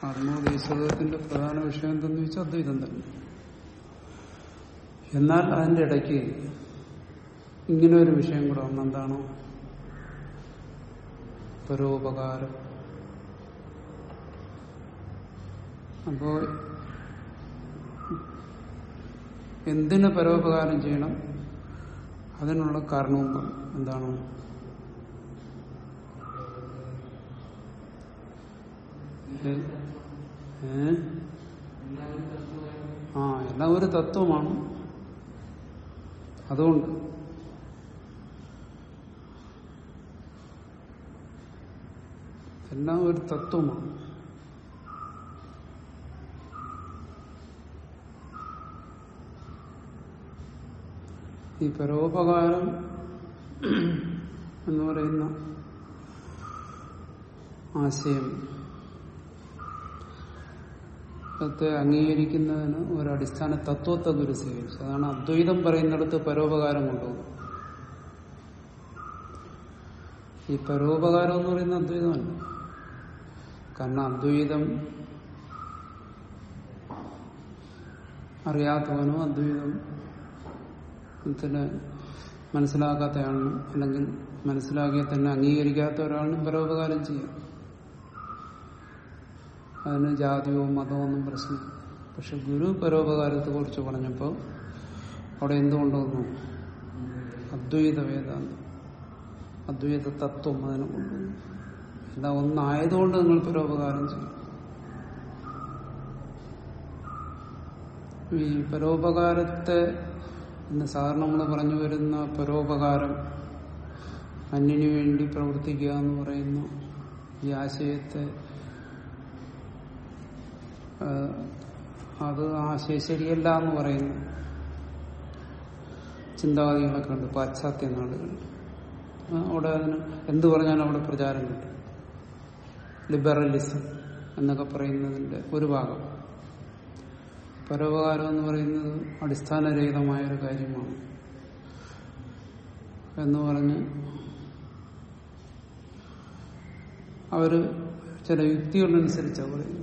ആത്മോപദേശത്തിന്റെ പ്രധാന വിഷയം എന്തെന്ന് വെച്ചാൽ അദ്വൈതം തന്നെ എന്നാൽ അതിന്റെ ഇടയ്ക്ക് ഇങ്ങനെ ഒരു വിഷയം കൂടെ വന്നെന്താണോ പരോപകാരം അപ്പോ എന്തിന് പരോപകാരം ചെയ്യണം അതിനുള്ള കാരണവും പറയും. എന്താണ് ഇത് ഏ? ആ എല്ലാം ഒരു തത്വമാണ് അതുകൊണ്ട് എല്ലാം ഒരു തത്വമാണ് ഈ പരോപകാരം എന്ന് പറയുന്ന ആശയം ത്തെ അംഗീകരിക്കുന്നതിന് ഒരു അടിസ്ഥാന തത്വത്തെ ഗുരു സ്വീകരിച്ചു അതാണ് അദ്വൈതം പറയുന്നിടത്ത് പരോപകാരം കൊണ്ടുപോകുന്നത് ഈ പരോപകാരം എന്ന് പറയുന്ന അദ്വൈതമല്ല കാരണം അദ്വൈതം അറിയാത്തവനോ അദ്വൈതം ത്തിന് മനസ്സിലാക്കാത്തയാളിനും അല്ലെങ്കിൽ മനസ്സിലാക്കിയാൽ തന്നെ അംഗീകരിക്കാത്ത ഒരാളിനും പരോപകാരം ചെയ്യാം അതിന് ജാതിയോ മതമോ ഒന്നും പ്രശ്നം പക്ഷെ ഗുരു പരോപകാരത്തെ കുറിച്ച് പറഞ്ഞപ്പോൾ അവിടെ എന്തുകൊണ്ടുവന്നു അദ്വൈത വേദാന്തം അദ്വൈത തത്വം അതിനെ കൊണ്ടുവന്നു എല്ലാം ഒന്നായതുകൊണ്ട് നിങ്ങൾ പരോപകാരം ചെയ്യും ഈ പരോപകാരത്തെ ഇന്ന് സാധാരണ നമ്മൾ പറഞ്ഞു വരുന്ന പരോപകാരം അന്യന് വേണ്ടി പ്രവർത്തിക്കുക എന്ന് പറയുന്ന ഈ ആശയത്തെ ആ, അത് ആശയം ശരിയല്ല എന്ന് പറയുന്നു ചിന്താഗതികളൊക്കെ ഉണ്ട് പാശ്ചാത്യ നാടുകളിൽ ആ, അവിടെ അതിന് എന്ത് പറഞ്ഞാലും അവിടെ പ്രചാരം കിട്ടും ലിബറലിസം എന്നൊക്കെ പറയുന്നതിന്റെ ഒരു ഭാഗം പരോപകാരം എന്ന് പറയുന്നത് അടിസ്ഥാനരഹിതമായ ഒരു കാര്യമാണ് എന്ന് പറഞ്ഞ് അവര് ചില യുക്തികളനുസരിച്ചാണ് പറയുന്നത്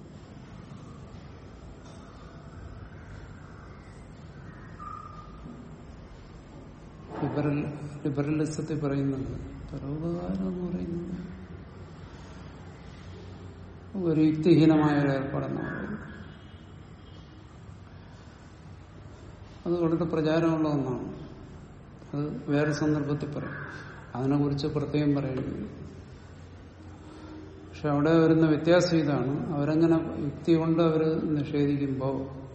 ലിബറൽ ലിബറലിസത്തിൽ പറയുന്നത് പരോപകാരം എന്ന് പറയുന്നത് ഒരു യുക്തിഹീനമായ ഒരു ഏർപ്പാടെന്നാണ് പറയുന്നത് അത് വളരെ പ്രചാരമുള്ള ഒന്നാണ് അത് വേറെ സന്ദർഭത്തിൽ പറയും അതിനെക്കുറിച്ച് പ്രത്യേകം പറയുന്നത് പക്ഷെ അവിടെ വരുന്ന വ്യത്യാസം ഇതാണ് അവരങ്ങനെ യുക്തി കൊണ്ട് അവർ നിഷേധിക്കുമ്പോൾ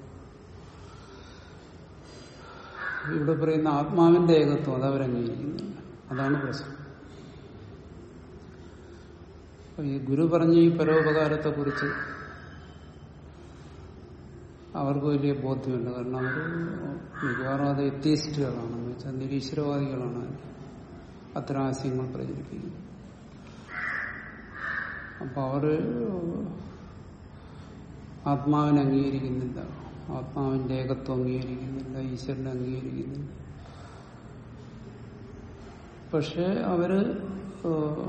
ഇവിടെ പറയുന്ന ആത്മാവിന്റെ ഏകത്വം അത് അവരംഗീകരിക്കുന്നില്ല അതാണ് പ്രശ്നം അപ്പൊ ഈ ഗുരു പറഞ്ഞ ഈ പരോപകാരത്തെ കുറിച്ച് അവർക്ക് വലിയ ബോധ്യമുണ്ട് കാരണം അവർ മിക്കവാറും അത് എത്തിയിസ്റ്റുകളാണ് എന്ന് വെച്ചാൽ നിരീശ്വരവാദികളാണ് അത്തരം ആശയങ്ങൾ പ്രചരിപ്പിക്കുന്നത് അപ്പൊ അവര് ആത്മാവിനെ അംഗീകരിക്കുന്നില്ല ആത്മാവിന്റെ ഏകത്വം അംഗീകരിക്കുന്നില്ല ഈശ്വരനെ അംഗീകരിക്കുന്നില്ല പക്ഷെ അവര് ഏഹ്,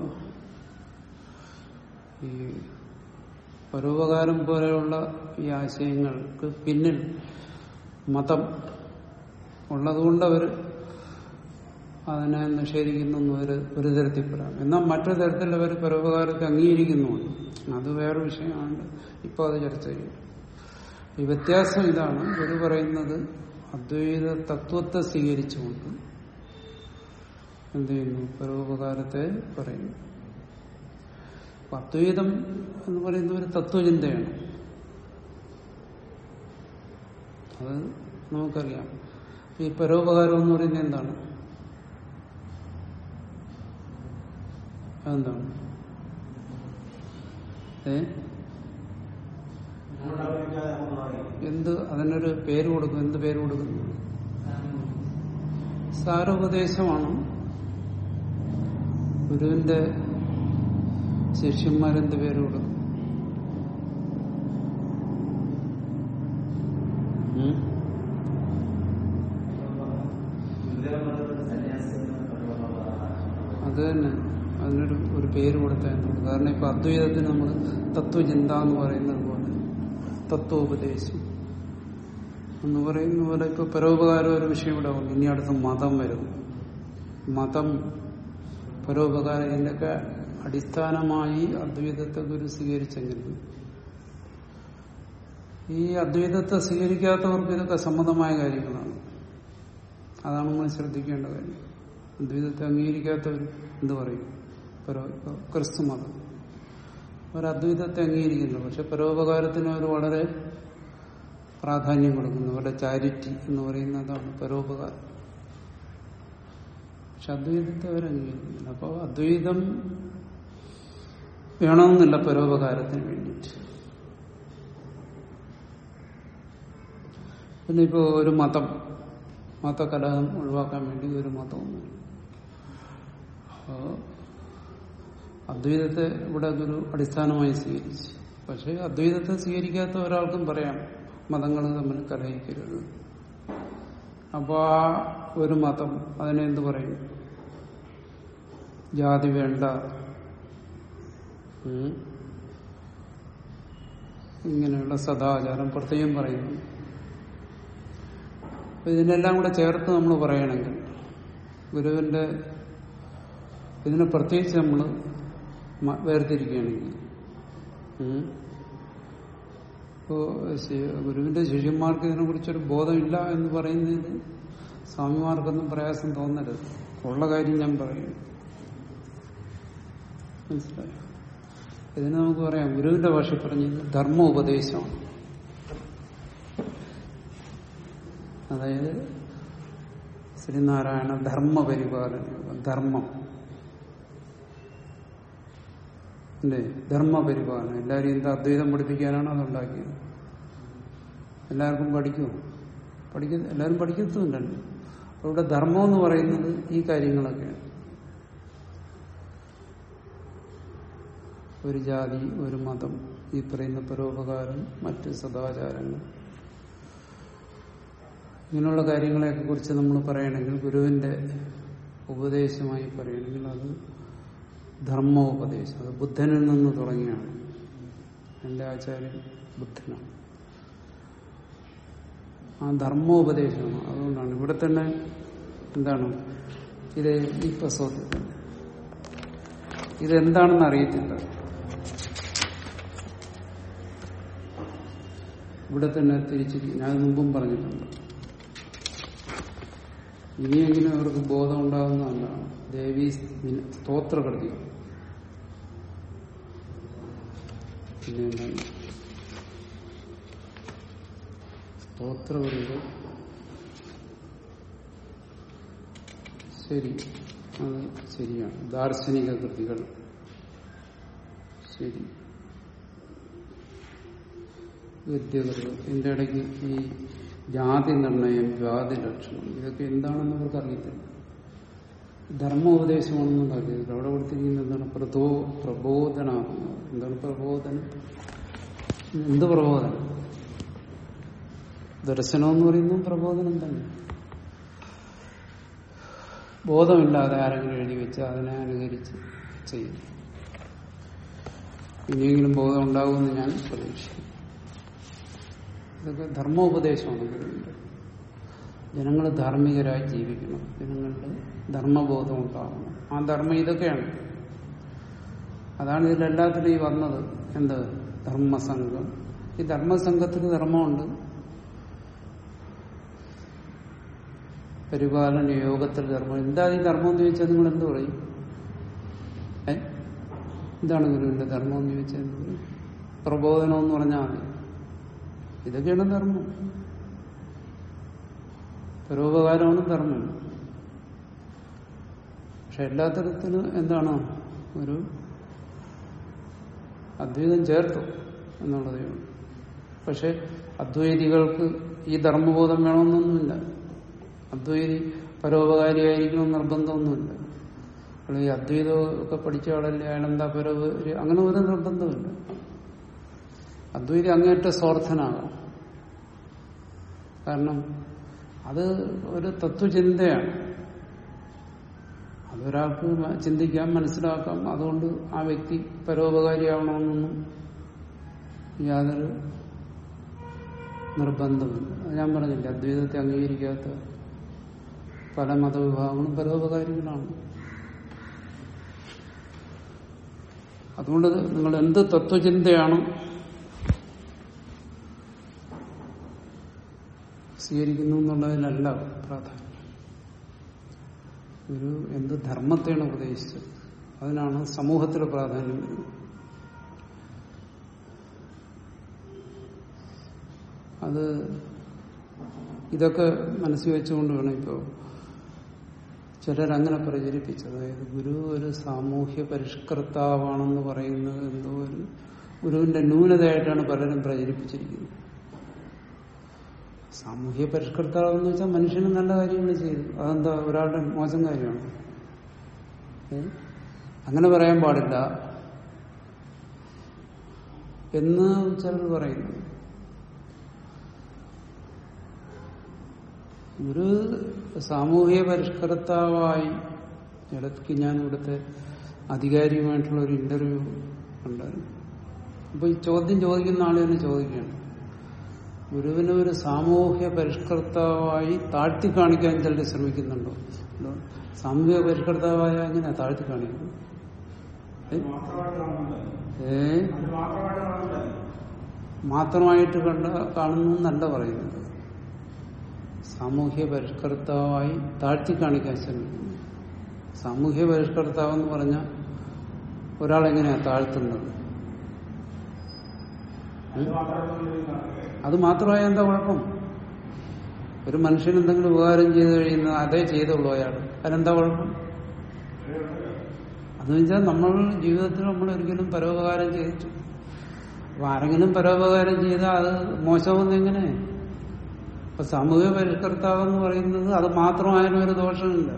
ഈ പരോപകാരം പോലെയുള്ള ഈ ആശയങ്ങൾക്ക് പിന്നിൽ മതം ഉള്ളതുകൊണ്ട് അവർ അതിനെ നിഷേധിക്കുന്നു എന്ന് ഒരു ഒരു തരത്തിൽ പറയാം എന്നാൽ മറ്റൊരു തരത്തിൽ അവർ പരോപകാരത്തെ അംഗീകരിക്കുന്നുമുണ്ട് അത് വേറെ വിഷയമാണ് ഇപ്പോൾ അത് ചർച്ച ചെയ്യും ഈ വ്യത്യാസം ഇതാണ് ഗുരു പറയുന്നത് അദ്വൈത തത്വത്തെ സ്വീകരിച്ചുകൊണ്ട് എന്ത് ചെയ്യുന്നു പരോപകാരത്തെ പറയുന്നു അപ്പൊ അദ്വൈതം എന്ന് പറയുന്ന ഒരു തത്വചിന്തയാണ് അത് നമുക്കറിയാം ഈ പരോപകാരം എന്ന് പറയുന്നത് എന്താണ് അതെന്താണ് ഏ എന്ത് അതിനൊരു പേര് കൊടുക്കും എന്ത് പേര് കൊടുക്കുന്നു സാരോപദേശമാണ് ഗുരുവിന്റെ ശിഷ്യന്മാരെന്ത് പേര് കൊടുക്കും ഉം? അത് തന്നെ അതിനൊരു ഒരു പേര് കൊടുത്തതെന്നുള്ളത് കാരണം ഇപ്പൊ അദ്വൈതത്തിന് നമ്മൾ തത്വചിന്ത എന്ന് പറയുന്നത് പോലെ തത്വോപദേശം എന്ന് പറയുന്ന പോലെ ഇപ്പൊ പരോപകാരം ഒരു വിഷയം ഇവിടെ ഉണ്ട് ഇനി അടുത്ത് മതം വരും മതം പരോപകാരം ഇതിന്റെയൊക്കെ അടിസ്ഥാനമായി അദ്വൈതത്തെ ഗുരു സ്വീകരിച്ചെങ്കിലും ഈ അദ്വൈതത്തെ സ്വീകരിക്കാത്തവർക്ക് ഇതൊക്കെ സമ്മതമായ കാര്യങ്ങളാണ് അതാണ് നമ്മൾ ശ്രദ്ധിക്കേണ്ട കാര്യം അദ്വൈതത്തെ അംഗീകരിക്കാത്തവർ എന്ത് പറയും പരോ ഇപ്പൊ ക്രിസ്തു മതം അവർ അദ്വൈതത്തെ അംഗീകരിക്കുന്നു പക്ഷെ പരോപകാരത്തിന് അവർ വളരെ പ്രാധാന്യം കൊടുക്കുന്നു അവരുടെ ചാരിറ്റി എന്ന് പറയുന്നതാണ് പരോപകാരം പക്ഷെ അദ്വൈതത്തെ അവർ അംഗീകരിക്കുന്നില്ല അപ്പോൾ അദ്വൈതം വേണമെന്നില്ല പരോപകാരത്തിന് വേണ്ടിയിട്ട് പിന്നെ ഇപ്പോൾ ഒരു മതം മതകലഹം ഒഴിവാക്കാൻ വേണ്ടി ഒരു മതമൊന്നും അപ്പോൾ അദ്വൈതത്തെ ഇവിടെ ഒരു അടിസ്ഥാനമായി സ്വീകരിച്ചു പക്ഷെ അദ്വൈതത്തെ സ്വീകരിക്കാത്ത ഒരാൾക്കും പറയാം മതങ്ങൾ തമ്മിൽ കലഹിക്കരുത് അപ്പോൾ ആ ഒരു മതം അതിനെ എന്ത് പറയും ജാതി വേണ്ട ഉം. ഇങ്ങനെയുള്ള സദാചാരം പ്രത്യേകം പറയുന്നു അപ്പൊ ഇതിനെല്ലാം കൂടെ ചേർത്ത് നമ്മൾ പറയണമെങ്കിൽ ഗുരുവിന്റെ ഇതിനെ പ്രത്യേകിച്ച് നമ്മൾ വേർതിരിക്കുകയാണെങ്കിൽ ഉം. ഇപ്പോ ശി- ഗുരുവിന്റെ ശിഷ്യന്മാർക്ക് ഇതിനെ കുറിച്ചൊരു ബോധമില്ല എന്ന് പറയുന്നതിൽ സ്വാമിമാർക്കൊന്നും പ്രയാസം തോന്നരുത് ഉള്ള കാര്യം ഞാൻ പറയും മനസ്സിലായോ ഇതിന് നമുക്ക് പറയാം ഗുരുവിന്റെ ഭാഷ പറഞ്ഞത് ധർമ്മോപദേശമാണ് അതായത് ശ്രീനാരായണ ധർമ്മപരിപാലന ധർമ്മം അല്ലേ ധർമ്മപരിപാലനം എല്ലാവരും എന്താ അദ്വൈതം പഠിപ്പിക്കാനാണ് അതുണ്ടാക്കിയത് എല്ലാവർക്കും പഠിക്കുമോ പഠിക്കുന്ന എല്ലാവരും പഠിക്കത്തുമില്ലല്ലോ അപ്പോൾ ഇവിടെ ധർമ്മം എന്ന് പറയുന്നത് ഈ കാര്യങ്ങളൊക്കെയാണ് ഒരു ജാതി ഒരു മതം ഈ പറയുന്ന പരോപകാരം മറ്റ് സദാചാരങ്ങൾ ഇങ്ങനെയുള്ള കാര്യങ്ങളെയൊക്കെ കുറിച്ച് നമ്മൾ പറയണമെങ്കിൽ ഗുരുവിന്റെ ഉപദേശമായി പറയണമെങ്കിൽ അത് ധർമ്മോപദേശം അത് ബുദ്ധനിൽ നിന്ന് തുടങ്ങിയാണ് എന്റെ ആചാര്യൻ ബുദ്ധനാണ് ആ ധർമ്മോപദേശമാണ് അതുകൊണ്ടാണ് ഇവിടെ തന്നെ എന്താണ് ഇത് ഈ പ്രസവത്തിൽ തന്നെ ഇതെന്താണെന്ന് അറിയത്തില്ല ഇവിടെ തന്നെ തിരിച്ചിരിക്കും ഞാൻ മുമ്പും പറഞ്ഞിട്ടുണ്ട് ഇനിയെങ്കിലും അവർക്ക് ബോധം ഉണ്ടാകുന്നതല്ല ദേവി സ്തോത്രകൃതി പിന്നെ എന്താണ് സ്തോത്രകൃതികൾ ശരി അത് ശരിയാണ് ദാർശനിക കൃതികൾ ശരി വിദ്യകൾ ഇതിന്റെ ഇടയ്ക്ക് ഈ ജാതി നിർണയം ജാതി ലക്ഷണം ഇതൊക്കെ എന്താണെന്ന് അവർക്ക് അറിയത്തില്ല ധർമ്മോപദേശമാണെന്നും അറിയത്തില്ല അവിടെ കൊടുത്തിരിക്കുന്നത് എന്താണ് പ്രതോ പ്രബോധനാത്മ എന്താണ് പ്രബോധനം എന്ത് പ്രബോധനം ദർശനം എന്ന് പറയുന്നത് പ്രബോധനം തന്നെ ബോധമില്ലാതെ ആരെങ്കിലും എഴുതി വെച്ച് അതിനെ അനുകരിച്ച് ചെയ്യും ഇനിയെങ്കിലും ബോധം ഉണ്ടാകുമെന്ന് ഞാൻ പ്രതീക്ഷിക്കുന്നു ഇതൊക്കെ ധർമ്മോപദേശമാണ് ഗുരുവിന്റെ ജനങ്ങൾ ധാർമ്മികരായി ജീവിക്കണം ജനങ്ങളുടെ ധർമ്മബോധം ഉണ്ടാകണം ആ ധർമ്മം ഇതൊക്കെയാണ് അതാണ് ഇതിലെല്ലാത്തിലും ഈ വന്നത് എന്ത് ധർമ്മസംഘം ഈ ധർമ്മസംഘത്തിന് ധർമ്മമുണ്ട് പരിപാലന യോഗത്തിൽ ധർമ്മം എന്താ ഈ ധർമ്മം എന്ന് ചോദിച്ചാൽ നിങ്ങൾ എന്ത് പറയും ഏ എന്താണ് ഗുരുവിന്റെ ധർമ്മം എന്ന് ചോദിച്ചാൽ എന്ത് പറയും പ്രബോധനം എന്ന് പറഞ്ഞാൽ മതി ഇതൊക്കെയാണ് ധർമ്മം പരോപകാരമാണ് ധർമ്മം പക്ഷെ എല്ലാ തരത്തിലും എന്താണ് ഒരു അദ്വൈതം ചേർത്തു എന്നുള്ളതേ ഉള്ളൂ പക്ഷെ അദ്വൈതികൾക്ക് ഈ ധർമ്മബോധം വേണമെന്നൊന്നുമില്ല അദ്വൈതി പരോപകാരിയായിരിക്കണം നിർബന്ധമൊന്നുമില്ല അയാൾ ഈ അദ്വൈതമൊക്കെ പഠിച്ച ആളല്ലേ അയാളെന്താ പരോപകാരി അങ്ങനെ ഒരു നിർബന്ധമില്ല അദ്വൈതി അങ്ങേറ്റ സ്വാർത്ഥനാകാം കാരണം അത് ഒരു തത്വചിന്തയാണ് അതൊരാൾക്ക് മ- ചിന്തിക്കാം മനസ്സിലാക്കാം അതുകൊണ്ട് ആ വ്യക്തി പരോപകാരിയാവണമെന്നൊന്നും യാതൊരു നിർബന്ധമില്ല അത് ഞാൻ പറഞ്ഞില്ല അദ്വൈതത്തെ അംഗീകരിക്കാത്ത പല മതവിഭാഗങ്ങളും പരോപകാരികളാണ് അതുകൊണ്ട് നിങ്ങൾ എന്ത് തത്വചിന്തയാണ് സ്വീകരിക്കുന്നു എന്നുള്ളതിലല്ല പ്രാധാന്യം ഒരു എന്ത് ധർമ്മത്തെയാണ് ഉപദേശിച്ചത് അതിനാണ് സമൂഹത്തിലെ പ്രാധാന്യം വരുന്നത് അത് ഇതൊക്കെ മനസ്സിൽ വെച്ചുകൊണ്ട് വേണം ഇപ്പോൾ ചിലരങ്ങനെ പ്രചരിപ്പിച്ചത് അതായത് ഗുരു ഒരു സാമൂഹ്യ പരിഷ്കർത്താവാണെന്ന് പറയുന്നത് എന്തോ ഒരു ഗുരുവിന്റെ ന്യൂനതയായിട്ടാണ് പലരും പ്രചരിപ്പിച്ചിരിക്കുന്നത് സാമൂഹ്യ പരിഷ്കർത്താവ് എന്ന് വെച്ചാൽ മനുഷ്യന് നല്ല കാര്യങ്ങൾ ചെയ്തു അതെന്താ ഒരാളുടെ മോശം കാര്യമാണ് ഏ? അങ്ങനെ പറയാൻ പാടില്ല എന്ന് ചിലർ പറയുന്നു ഒരു സാമൂഹിക പരിഷ്കർത്താവായി ഇടയ്ക്ക് ഞാൻ ഇവിടുത്തെ അധികാരിയുമായിട്ടുള്ള ഒരു ഇന്റർവ്യൂ ഉണ്ടായിരുന്നു അപ്പൊ ഈ ചോദ്യം ചോദിക്കുന്ന ആളെ തന്നെ ചോദിക്കുകയാണ് ഗുരുവിനെ ഒരു സാമൂഹ്യ പരിഷ്കർത്താവായി താഴ്ത്തി കാണിക്കാൻ ചിലർ ശ്രമിക്കുന്നുണ്ടോ ഉണ്ടോ? സാമൂഹിക പരിഷ്കർത്താവായ എങ്ങനെ താഴ്ത്തി കാണിക്കുന്നു ഏ? ഏ മാത്രമായിട്ട് കണ്ട കാണുന്നു എന്നല്ല പറയുന്നത് സാമൂഹ്യ പരിഷ്കർത്താവായി താഴ്ത്തി കാണിക്കാൻ ശ്രമിക്കുന്നു സാമൂഹ്യ പരിഷ്കർത്താവ് എന്ന് പറഞ്ഞാൽ ഒരാളെങ്ങനെയാ താഴ്ത്തുന്നത് ഉം? അത് മാത്രമായ എന്താ കുഴപ്പം ഒരു മനുഷ്യൻ എന്തെങ്കിലും ഉപകാരം ചെയ്തു കഴിയുന്നത് അതേ ചെയ്തുള്ളൂ അയാൾ അതിനെന്താ കുഴപ്പം അതെന്ന് വെച്ചാൽ നമ്മൾ ജീവിതത്തിൽ നമ്മൾ ഒരിക്കലും പരോപകാരം ചെയ്തിട്ട് അപ്പൊ ആരെങ്കിലും പരോപകാരം ചെയ്താൽ അത് മോശമെന്ന് എങ്ങനെ അപ്പൊ സാമൂഹ്യ പരിഷ്കർത്താവ് എന്ന് പറയുന്നത് അത് മാത്രമായാലും ഒരു ദോഷമില്ല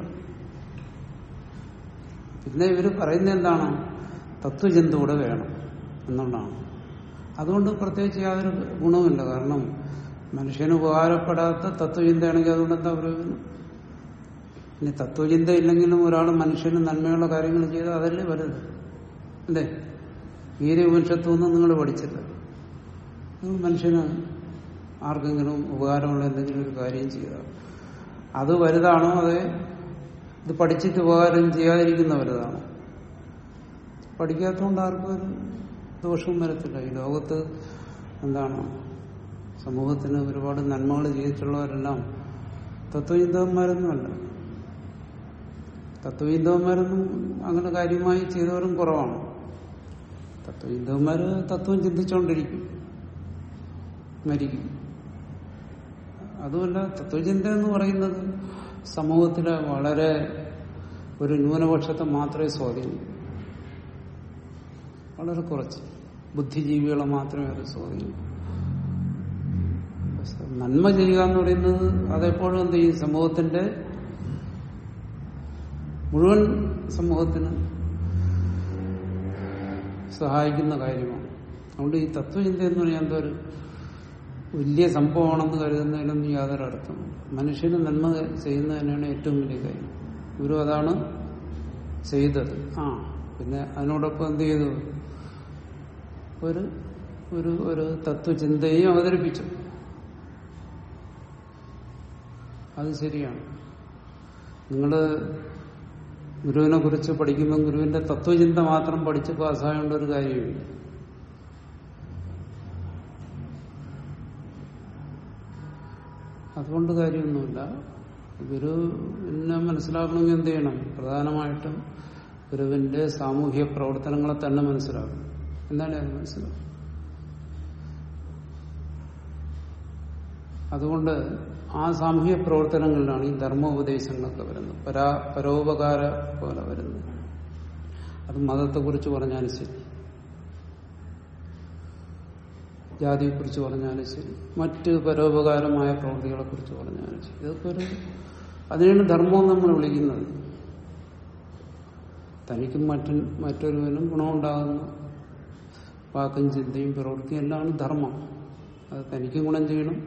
പിന്നെ ഇവര് പറയുന്നത് എന്താണ് തത്വചിന്ത കൂടെ വേണം എന്നുള്ളതാണ് അതുകൊണ്ട് പ്രത്യേകിച്ച് യാതൊരു ഗുണവുമില്ല കാരണം മനുഷ്യന് ഉപകാരപ്പെടാത്ത തത്വചിന്തയാണെങ്കിൽ അതുകൊണ്ട് എന്താ പ്രയോജനം ഇനി തത്വചിന്ത ഇല്ലെങ്കിലും ഒരാൾ മനുഷ്യന് നന്മയുള്ള കാര്യങ്ങൾ ചെയ്താൽ അതല്ലേ വലുത് അല്ലേ വീര്യവംശത്വമൊന്നും നിങ്ങൾ പഠിച്ചില്ല നിങ്ങൾ മനുഷ്യന് ആർക്കെങ്കിലും ഉപകാരമുള്ള എന്തെങ്കിലും ഒരു കാര്യം ചെയ്താൽ അത് വലുതാണോ അതെ ഇത് പഠിച്ചിട്ട് ഉപകാരം ചെയ്യാതിരിക്കുന്ന വലുതാണോ പഠിക്കാത്തതുകൊണ്ട് ആർക്കും ഒരു ദോഷവും വരത്തില്ല ഈ ലോകത്ത് എന്താണ് സമൂഹത്തിന് ഒരുപാട് നന്മകൾ ചെയ്തിട്ടുള്ളവരെല്ലാം തത്വചിന്തകന്മാരൊന്നുമല്ല തത്വചിന്തകന്മാരൊന്നും അങ്ങനെ കാര്യമായി ചെയ്തവരും കുറവാണ് തത്വചിന്തകന്മാര് തത്വം ചിന്തിച്ചുകൊണ്ടിരിക്കും മരിക്കും അതുമല്ല തത്വചിന്ത എന്ന് പറയുന്നത് സമൂഹത്തിലെ വളരെ ഒരു ന്യൂനപക്ഷത്തെ മാത്രമേ സ്വാധീനിക്കൂ വളരെ കുറച്ച് ബുദ്ധിജീവികളെ മാത്രമേ അത് സ്വാധീനിക്കൂ നന്മ ചെയ്യുക എന്ന് പറയുന്നത് അതെപ്പോഴും എന്ത് ചെയ്യും സമൂഹത്തിന്റെ മുഴുവൻ സമൂഹത്തിന് സഹായിക്കുന്ന കാര്യമാണ് അതുകൊണ്ട് ഈ തത്വചിന്ത എന്ന് പറഞ്ഞാൽ എന്തോ ഒരു വലിയ സംഭവമാണെന്ന് കരുതുന്നതിലൊന്നും യാതൊരു അർത്ഥമില്ല മനുഷ്യന് നന്മ ചെയ്യുന്നത് തന്നെയാണ് ഏറ്റവും വലിയ കാര്യം ഗുരു അതാണ് ചെയ്തത് ആ പിന്നെ അതിനോടൊപ്പം എന്ത് ചെയ്തു ഒരു ഒരു ഒരു തത്വചിന്തയും അവതരിപ്പിച്ചു അത് ശരിയാണ് നിങ്ങള് ഗുരുവിനെ കുറിച്ച് പഠിക്കുമ്പോൾ ഗുരുവിന്റെ തത്വചിന്ത മാത്രം പഠിച്ച് പാസ്സായേണ്ട ഒരു കാര്യമില്ല അതുകൊണ്ട് കാര്യമൊന്നുമില്ല ഗുരുവിനെ മനസ്സിലാക്കണമെങ്കിൽ എന്ത് ചെയ്യണം പ്രധാനമായിട്ടും ഗുരുവിന്റെ സാമൂഹ്യ പ്രവർത്തനങ്ങളെ തന്നെ മനസ്സിലാക്കണം എന്നാലേ അത് മനസ്സിലാവും അതുകൊണ്ട് ആ സാമൂഹ്യ പ്രവർത്തനങ്ങളിലാണ് ഈ ധർമ്മോപദേശങ്ങളൊക്കെ വരുന്നത് പരാ പരോപകാര പോലെ വരുന്നത് അത് മതത്തെക്കുറിച്ച് പറഞ്ഞാലും ശരി ജാതിയെക്കുറിച്ച് പറഞ്ഞാലും ശരി മറ്റ് പരോപകാരമായ പ്രവൃത്തികളെ കുറിച്ച് പറഞ്ഞാലും ശരി ഇതൊക്കെ ഒരു അതിനാണ് ധർമ്മം നമ്മൾ വിളിക്കുന്നത് തനിക്കും മറ്റു മറ്റൊരുവനും ഗുണമുണ്ടാകുന്ന വാക്കും ചിന്തയും പ്രവൃത്തിയും എല്ലാമാണ് ധർമ്മം അത് തനിക്കും ഗുണം ചെയ്യണം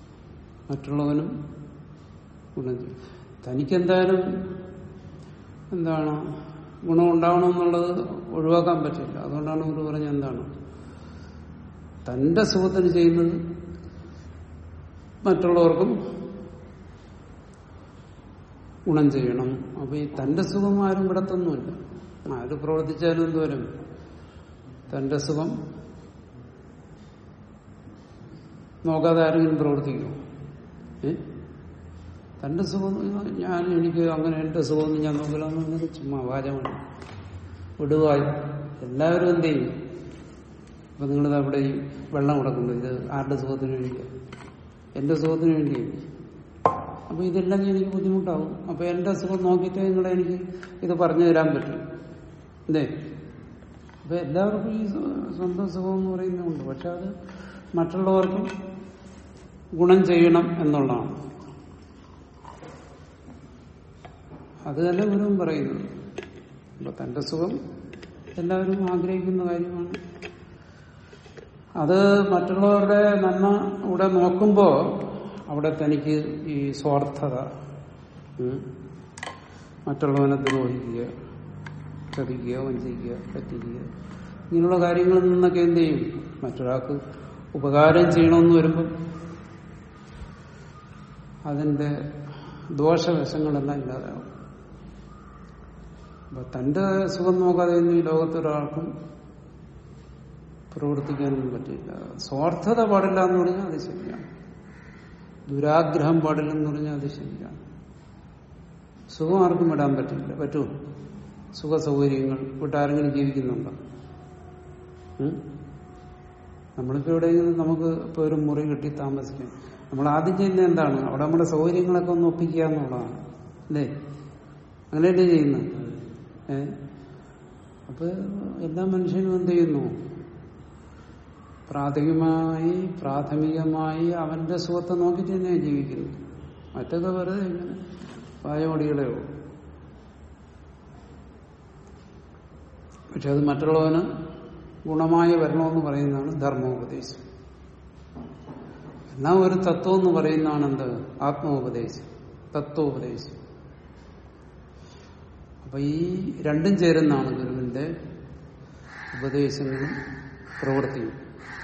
മറ്റുള്ളവനും ഗുണം ചെയ്യണം തനിക്കെന്തായാലും എന്താണ് ഗുണം ഉണ്ടാവണമെന്നുള്ളത് ഒഴിവാക്കാൻ പറ്റില്ല അതുകൊണ്ടാണ് ഗുരു പറഞ്ഞത് എന്താണ് തന്റെ സുഖത്തിന് ചെയ്യുന്നത് മറ്റുള്ളവർക്കും ഗുണം ചെയ്യണം അപ്പൊ ഈ തന്റെ സുഖം ആരും വിടത്തൊന്നുമില്ല ആര് പ്രവർത്തിച്ചാലും എന്തോരം തന്റെ സുഖം നോക്കാതെ ആരെങ്കിലും പ്രവർത്തിക്കുമോ ഏ തന്റെ സുഖം ഞാൻ എനിക്ക് അങ്ങനെ എന്റെ സുഖമൊന്നും ഞാൻ നോക്കില്ല ചുമ്മാ വാചമാണ് വിടുവായി എല്ലാവരും എന്ത് ചെയ്യും അപ്പൊ നിങ്ങളിത് അവിടെ ഈ വെള്ളം കൊടുക്കുന്നത് ഇത് ആരുടെ സുഖത്തിന് വേണ്ടിയാണ് എന്റെ സുഖത്തിന് വേണ്ടിയാണ് അപ്പൊ ഇതെല്ലാം എനിക്ക് ബുദ്ധിമുട്ടാവും അപ്പൊ എന്റെ സുഖം നോക്കിയിട്ട് നിങ്ങളെ എനിക്ക് ഇത് പറഞ്ഞു തരാൻ പറ്റും അല്ലേ അപ്പൊ എല്ലാവർക്കും ഈ സ്വന്തം സുഖം എന്ന് പറയുന്നുണ്ട് പക്ഷെ അത് മറ്റുള്ളവർക്കും ഗുണം ചെയ്യണം എന്നുള്ളതാണ് അത് തന്നെ ഗുരുവും പറയുന്നത് അപ്പൊ തന്റെ സുഖം എല്ലാവരും ആഗ്രഹിക്കുന്ന കാര്യമാണ് അത് മറ്റുള്ളവരുടെ നന്മ ഇവിടെ നോക്കുമ്പോ അവിടെ തനിക്ക് ഈ സ്വാർത്ഥത ഉം, മറ്റുള്ളവനെ ദ്രോഹിക്കുക ചതിക്കുക വഞ്ചിക്കുക പറ്റിക്കുക ഇങ്ങനെയുള്ള കാര്യങ്ങളിൽ നിന്നൊക്കെ എന്ത് ചെയ്യും മറ്റൊരാൾക്ക് ഉപകാരം ചെയ്യണമെന്ന് വരുമ്പം അതിന്റെ ദോഷവശങ്ങളെല്ലാം ഇല്ലാതാവും അപ്പൊ തന്റെ സുഖം നോക്കാതെ ഒന്നും ഈ ലോകത്തൊരാൾക്കും പ്രവർത്തിക്കാനൊന്നും പറ്റില്ല സ്വാർത്ഥത പാടില്ല എന്ന് പറഞ്ഞാൽ അത് ശരിയാണ് ദുരാഗ്രഹം പാടില്ലെന്ന് പറഞ്ഞാൽ അത് ശരിയാണ് സുഖം ആർക്കും വിടാൻ പറ്റില്ല പറ്റുമോ സുഖ സൗകര്യങ്ങൾ വിട്ടാരെങ്കിലും ജീവിക്കുന്നുണ്ടോ ഉം? നമ്മളിപ്പോ എവിടെയെങ്കിലും നമുക്ക് ഇപ്പൊ ഒരു മുറി കിട്ടി താമസിക്കാം നമ്മൾ ആദ്യം ചെയ്യുന്നത് എന്താണ് അവിടെ നമ്മുടെ സൗകര്യങ്ങളൊക്കെ ഒന്ന് ഒപ്പിക്കുക എന്നുള്ളതാണ് അല്ലേ അങ്ങനെയല്ലേ ചെയ്യുന്നത് ഏ അപ്പൊ എല്ലാ മനുഷ്യനും എന്ത് ചെയ്യുന്നു പ്രാഥമികമായി പ്രാഥമികമായി അവന്റെ സുഖത്തെ നോക്കിയിട്ട് തന്നെയാണ് ജീവിക്കുന്നത് മറ്റൊക്കെ വെറുതെ ഇങ്ങനെ വായമടികളെ ഉള്ളൂ പക്ഷെ അത് മറ്റുള്ളവന് ഗുണമായി വരണമെന്ന് പറയുന്നതാണ് ധർമ്മോപദേശം എന്നാ ഒരു തത്വം എന്ന് പറയുന്നതാണ് എന്ത് ആത്മോപദേശം തത്വോപദേശം അപ്പൊ ഈ രണ്ടും ചേരുന്നതാണ് ഗുരുവിന്റെ ഉപദേശങ്ങളും പ്രവൃത്തിയും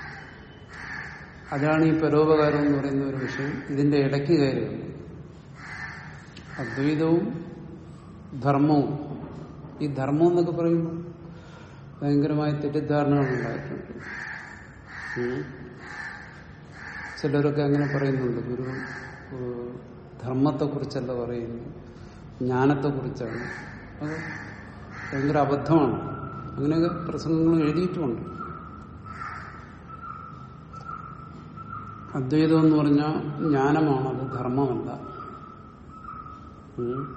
അതാണ് ഈ പരോപകാരം എന്ന് പറയുന്ന ഒരു വിഷയം ഇതിന്റെ ഇടയ്ക്ക് കയറി വന്നു അദ്വൈതവും ധർമ്മവും ഈ ധർമ്മം എന്നൊക്കെ പറയുമ്പോൾ ഭയങ്കരമായ തെറ്റിദ്ധാരണകൾ ഉണ്ടായിട്ടുണ്ട് ഉം. ചിലരൊക്കെ അങ്ങനെ പറയുന്നുണ്ട് ഗുരു ഏഹ്, ധർമ്മത്തെക്കുറിച്ചല്ല പറയുന്നു ജ്ഞാനത്തെക്കുറിച്ചാണ് അത് ഭയങ്കര അബദ്ധമാണ് അങ്ങനെയൊക്കെ പ്രസംഗങ്ങൾ എഴുതിയിട്ടുമുണ്ട് അദ്വൈതം എന്ന് പറഞ്ഞാൽ ജ്ഞാനമാണ് അത് ധർമ്മമല്ല ഉം.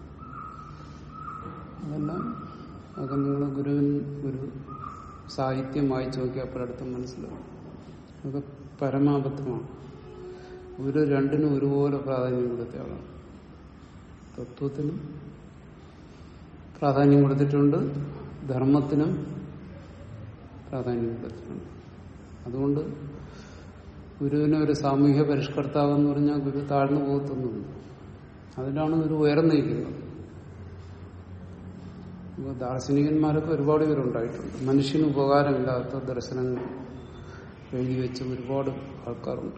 അതെല്ലാം അതൊക്കെ നിങ്ങൾ ഗുരുവിൻ ഗുരു സാഹിത്യം വായിച്ചു നോക്കിയാൽ പലയിടത്തും മനസ്സിലാവും അതൊക്കെ പരമാബദ്ധമാണ് ഗുരു രണ്ടിനും ഒരുപോലെ പ്രാധാന്യം കൊടുത്ത ആളാണ് തത്വത്തിനും പ്രാധാന്യം കൊടുത്തിട്ടുണ്ട് ധർമ്മത്തിനും പ്രാധാന്യം കൊടുത്തിട്ടുണ്ട് അതുകൊണ്ട് ഗുരുവിനെ ഒരു സാമൂഹ്യ പരിഷ്കർത്താവ് എന്ന് പറഞ്ഞാൽ ഗുരു താഴ്ന്നു പോകത്തൊന്നുമില്ല അതിലാണ് ഗുരു ഉയർന്നിരിക്കുന്നത് ഇപ്പൊ ദാർശനികന്മാരൊക്കെ ഒരുപാട് പേരുണ്ടായിട്ടുണ്ട് മനുഷ്യന് ഉപകാരമില്ലാത്ത ദർശനങ്ങൾ എഴുതി വെച്ച ഒരുപാട് ആൾക്കാരുണ്ട്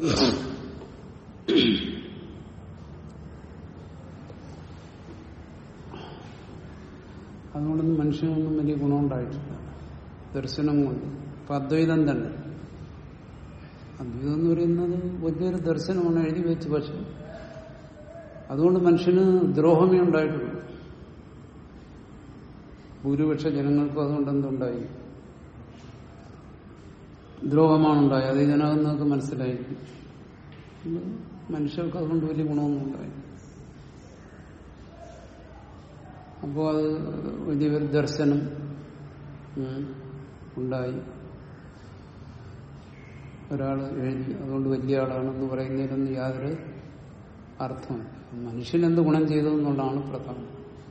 അതുകൊണ്ടൊന്നും മനുഷ്യനൊന്നും വലിയ ഗുണമുണ്ടായിട്ടില്ല ദർശനം കൊണ്ട് ഇപ്പൊ അദ്വൈതം തന്നെ അദ്വൈതം എന്ന് പറയുന്നത് വലിയൊരു ദർശനമാണ് എഴുതി വെച്ച് പക്ഷെ അതുകൊണ്ട് മനുഷ്യന് ദ്രോഹമേ ഉണ്ടായിട്ടുള്ളൂ ഭൂരിപക്ഷ ജനങ്ങൾക്കും അതുകൊണ്ട് എന്തുണ്ടായി ദ്രോഹമാണ് ഉണ്ടായി അത് ഇതിനകം നിങ്ങൾക്ക് മനസ്സിലായി മനുഷ്യർക്ക് അതുകൊണ്ട് വലിയ ഗുണമൊന്നും ഉണ്ടായി അപ്പോൾ അത് വലിയൊരു ദർശനം ഉം, ഉണ്ടായി ഒരാൾ എഴുതി അതുകൊണ്ട് വലിയ ആളാണെന്ന് പറയുന്നതിലൊന്നും യാതൊരു അർത്ഥമില്ല മനുഷ്യനെന്ത് ഗുണം ചെയ്തു എന്നുള്ളതാണ് പ്രധാനം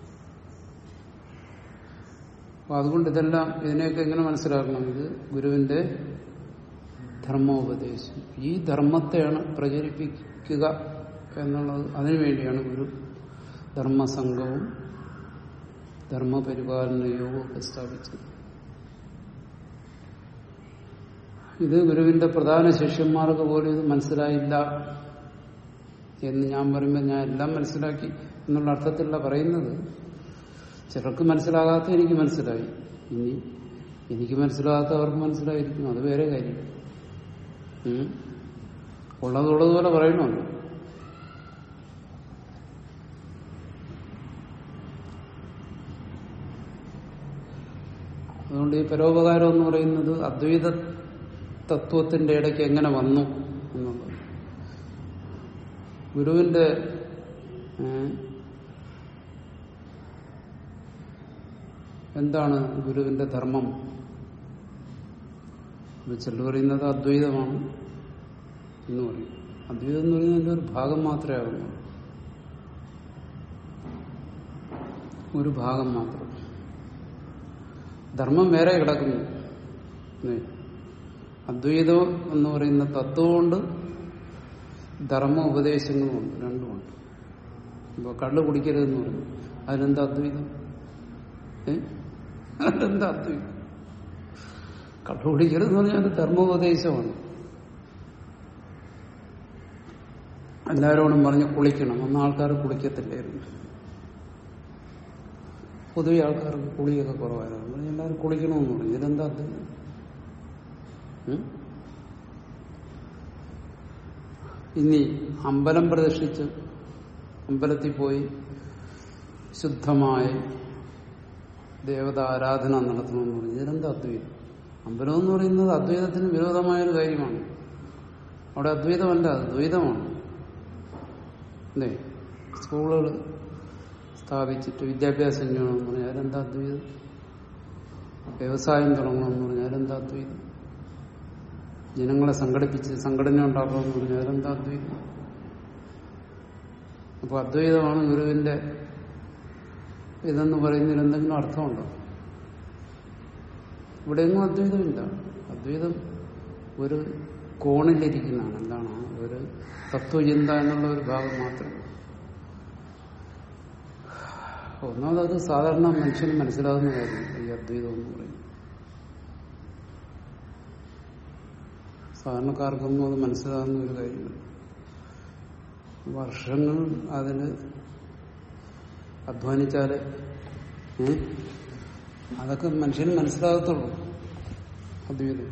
അപ്പൊ അതുകൊണ്ട് ഇതെല്ലാം ഇതിനെയൊക്കെ എങ്ങനെ മനസ്സിലാക്കണം ഇത് ഗുരുവിന്റെ ധർമ്മോപദേശം ഈ ധർമ്മത്തെയാണ് പ്രചരിപ്പിക്കുക എന്നുള്ളത് അതിനുവേണ്ടിയാണ് ഗുരു ധർമ്മസംഘവും ധർമ്മപരിപാലന യോഗമൊക്കെ സ്ഥാപിച്ചത് ഇത് ഗുരുവിന്റെ പ്രധാന ശിഷ്യന്മാർക്ക് പോലും ഇത് മനസ്സിലായില്ല എന്ന് ഞാൻ പറയുമ്പോൾ ഞാൻ എല്ലാം മനസ്സിലാക്കി എന്നുള്ള അർത്ഥത്തിലല്ല പറയുന്നത് ചിലർക്ക് മനസ്സിലാകാത്ത എനിക്ക് മനസ്സിലായി ഇനി എനിക്ക് മനസ്സിലാകാത്ത അവർക്ക് മനസ്സിലായിരിക്കും അത് വേറെ കാര്യം ഉം. ഉള്ളതുള്ളതുപോലെ പറയണമല്ലോ അതുകൊണ്ട് ഈ പരോപകാരം എന്ന് പറയുന്നത് അദ്വൈത തത്വത്തിന്റെ ഇടയ്ക്ക് എങ്ങനെ വന്നു എന്നുള്ളത് ഗുരുവിന്റെ ഏ, എന്താണ് ഗുരുവിന്റെ ധർമ്മം ചിലർ പറയുന്നത് അദ്വൈതമാണ് എന്ന് പറയും അദ്വൈതം എന്ന് പറയുന്നതിന്റെ ഒരു ഭാഗം മാത്രമേ ആകുന്നു ഒരു ഭാഗം മാത്രം ധർമ്മം വേറെ കിടക്കുന്നു ഏ. അദ്വൈതം എന്ന് പറയുന്ന തത്വമുണ്ട് ധർമ്മ ഉപദേശങ്ങളുമുണ്ട് രണ്ടുമുണ്ട് ഇപ്പൊ കള്ള് കുടിക്കരുതെന്ന് പറഞ്ഞു അതിലെന്താ അദ്വൈതം ഏ അതെന്താ അദ്വൈതം കള്ള് കുടിക്കരുതെന്ന് പറഞ്ഞാൽ അത് ധർമ്മോപദേശമാണ് എല്ലാവരോടും പറഞ്ഞ് കുളിക്കണം അന്ന് ആൾക്കാർ കുളിക്കത്തില്ലായിരുന്നു പൊതുവെ ആൾക്കാർക്ക് കുളിയൊക്കെ കുറവായിരുന്നു പറഞ്ഞ് എല്ലാവരും കുളിക്കണമെന്ന് പറഞ്ഞു ഇതിലെന്താ അദ്വൈതം ഉം? ഇനി അമ്പലം പ്രദർശിച്ച് അമ്പലത്തിൽ പോയി ശുദ്ധമായി ദേവത ആരാധന നടത്തണമെന്ന് പറഞ്ഞു ഇതിലെന്താ അദ്വൈതം അമ്പലം എന്ന് പറയുന്നത് അദ്വൈതത്തിന് വിരോധമായൊരു കാര്യമാണ് അവിടെ അദ്വൈതമല്ല അത് ദ്വൈതമാണ് അല്ലേ സ്കൂളുകൾ സ്ഥാപിച്ചിട്ട് വിദ്യാഭ്യാസം ചെയ്യണമെന്ന് പറഞ്ഞാൽ അതിലെന്താ അദ്വൈതം വ്യവസായം തുടങ്ങണമെന്ന് പറഞ്ഞാൽ അതിലെന്താ അദ്വൈതം ജനങ്ങളെ സംഘടിപ്പിച്ച് സംഘടന ഉണ്ടാക്കണമെന്ന് പറഞ്ഞാൽ അതിലെന്താ അദ്വൈതം അപ്പൊ അദ്വൈതമാണ് ഗുരുവിന്റെ ഇതെന്ന് പറയുന്നതിൽ എന്തെങ്കിലും അർത്ഥമുണ്ടോ ഇവിടെയൊന്നും അദ്വൈതമില്ല അദ്വൈതം ഒരു കോണിലിരിക്കുന്നതാണ് എന്താണ് ഒരു തത്വചിന്ത എന്നുള്ള ഒരു ഭാഗം മാത്രം ഒന്നാമത് അത് സാധാരണ മനുഷ്യന് മനസ്സിലാകുന്ന കാര്യമില്ല ഈ അദ്വൈതം എന്ന് പറയുന്നത് സാധാരണക്കാർക്കൊന്നും അത് മനസ്സിലാകുന്ന ഒരു കാര്യമില്ല വർഷങ്ങൾ അതിന് അധ്വാനിച്ചാല് ഉം, അതൊക്കെ മനുഷ്യന് മനസ്സിലാകത്തുള്ളൂ അദ്വൈതം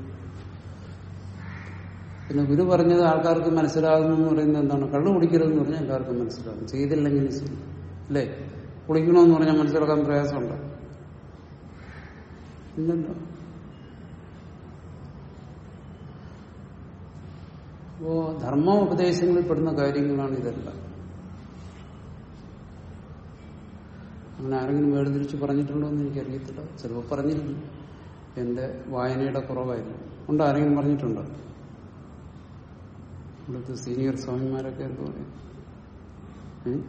പിന്നെ ഗുരു പറഞ്ഞത് ആൾക്കാർക്ക് മനസ്സിലാകുന്നു എന്ന് പറയുന്നത് എന്താണ് കള്ളു കുടിക്കരുതെന്ന് പറഞ്ഞാൽ എല്ലാവർക്കും മനസ്സിലാകും ചെയ്തില്ലെങ്കിൽ ശരി അല്ലേ കുളിക്കണമെന്ന് പറഞ്ഞാൽ മനസ്സിലാക്കാൻ പ്രയാസമുണ്ട് ഇല്ലല്ലോ അപ്പോ ധർമ്മ ഉപദേശങ്ങളിൽ പെടുന്ന കാര്യങ്ങളാണ് ഇതെല്ലാം അങ്ങനെ ആരെങ്കിലും വേർതിരിച്ച് പറഞ്ഞിട്ടുണ്ടോ എന്ന് എനിക്കറിയത്തില്ല ചിലപ്പോൾ പറഞ്ഞിരുന്നു എന്റെ വായനയുടെ കുറവായിരുന്നു ഉണ്ട് ആരെങ്കിലും പറഞ്ഞിട്ടുണ്ടോ ഇവിടുത്തെ സീനിയർ സ്വാമിമാരൊക്കെ എന്ത് പറയും ഉം?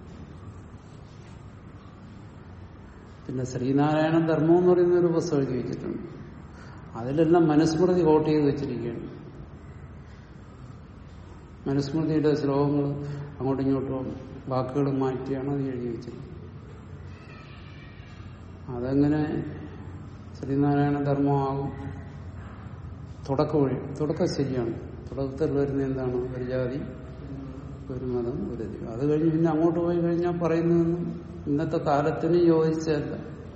പിന്നെ ശ്രീനാരായണ ധർമ്മം എന്ന് പറയുന്ന ഒരു പുസ്തകം എഴുതി വെച്ചിട്ടുണ്ട് അതിലെല്ലാം മനുസ്മൃതി കോട്ട് ചെയ്ത് വെച്ചിരിക്കുകയാണ് മനുസ്മൃതിയുടെ ശ്ലോകങ്ങൾ അങ്ങോട്ടും ഇങ്ങോട്ടും വാക്കുകൾ മാറ്റിയാണ് അത് എഴുതി വെച്ചിരിക്കുന്നത് അതെങ്ങനെ ശ്രീനാരായണ ധർമ്മമാകും തുടക്കം വഴി തുടക്കം ശരിയാണ് തുടക്കത്തിൽ വരുന്ന എന്താണ് ഒരു ജാതി ഒരു മതം ഒരു ദൈവം അത് കഴിഞ്ഞ് പിന്നെ അങ്ങോട്ട് പോയി കഴിഞ്ഞാൽ പറയുന്നതൊന്നും ഇന്നത്തെ കാലത്തിന് യോജിച്ചതല്ല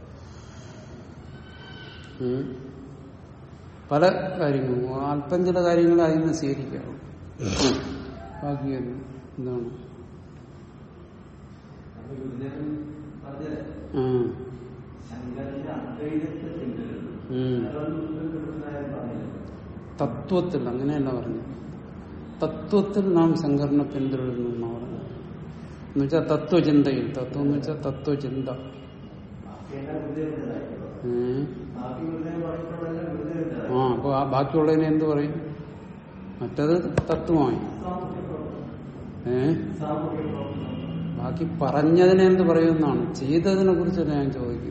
ഉം. പല കാര്യങ്ങളും അല്പം ചില കാര്യങ്ങൾ അതിൽ നിന്ന് സ്വീകരിക്കാവും ബാക്കി എന്താണ് അത് ഗുരുദേവൻ പറഞ്ഞത് ആ ശങ്കരന്റെ അദ്വൈതത്തെ പിന്തുടരുന്നു ഉം. അതൊന്നും ഗുരുനായകൻ പറഞ്ഞില്ല തത്വത്തിൽ അങ്ങനെയല്ല പറഞ്ഞു തത്വത്തിൽ നാം ശങ്കരനെ പിന്തുടരുന്നു എന്നാണ് പറഞ്ഞത് എന്നുവെച്ചാൽ തത്വചിന്തയിൽ തത്വം എന്ന് വെച്ചാൽ തത്വചിന്ത ബാക്കിയെല്ലാം ഗുരുദേവന്റേതായിരുന്നു ഏ? ബാക്കി ഗുരുദേവൻ പറഞ്ഞിട്ടുള്ളതെല്ലാം ഗുരുദേവന്റേതായിരുന്നു ആ അപ്പൊ ആ ബാക്കിയുള്ളതിനെ എന്ത് പറയും മറ്റത് തത്വമായി സാമൂഹ്യ പ്രവർത്തനം ഏ സാമൂഹ്യ പ്രവർത്തനം ബാക്കി പറഞ്ഞതിനെ എന്ത് പറയുമെന്നാണ് ചെയ്തതിനെ കുറിച്ചല്ല ഞാൻ ചോദിക്കുന്നത്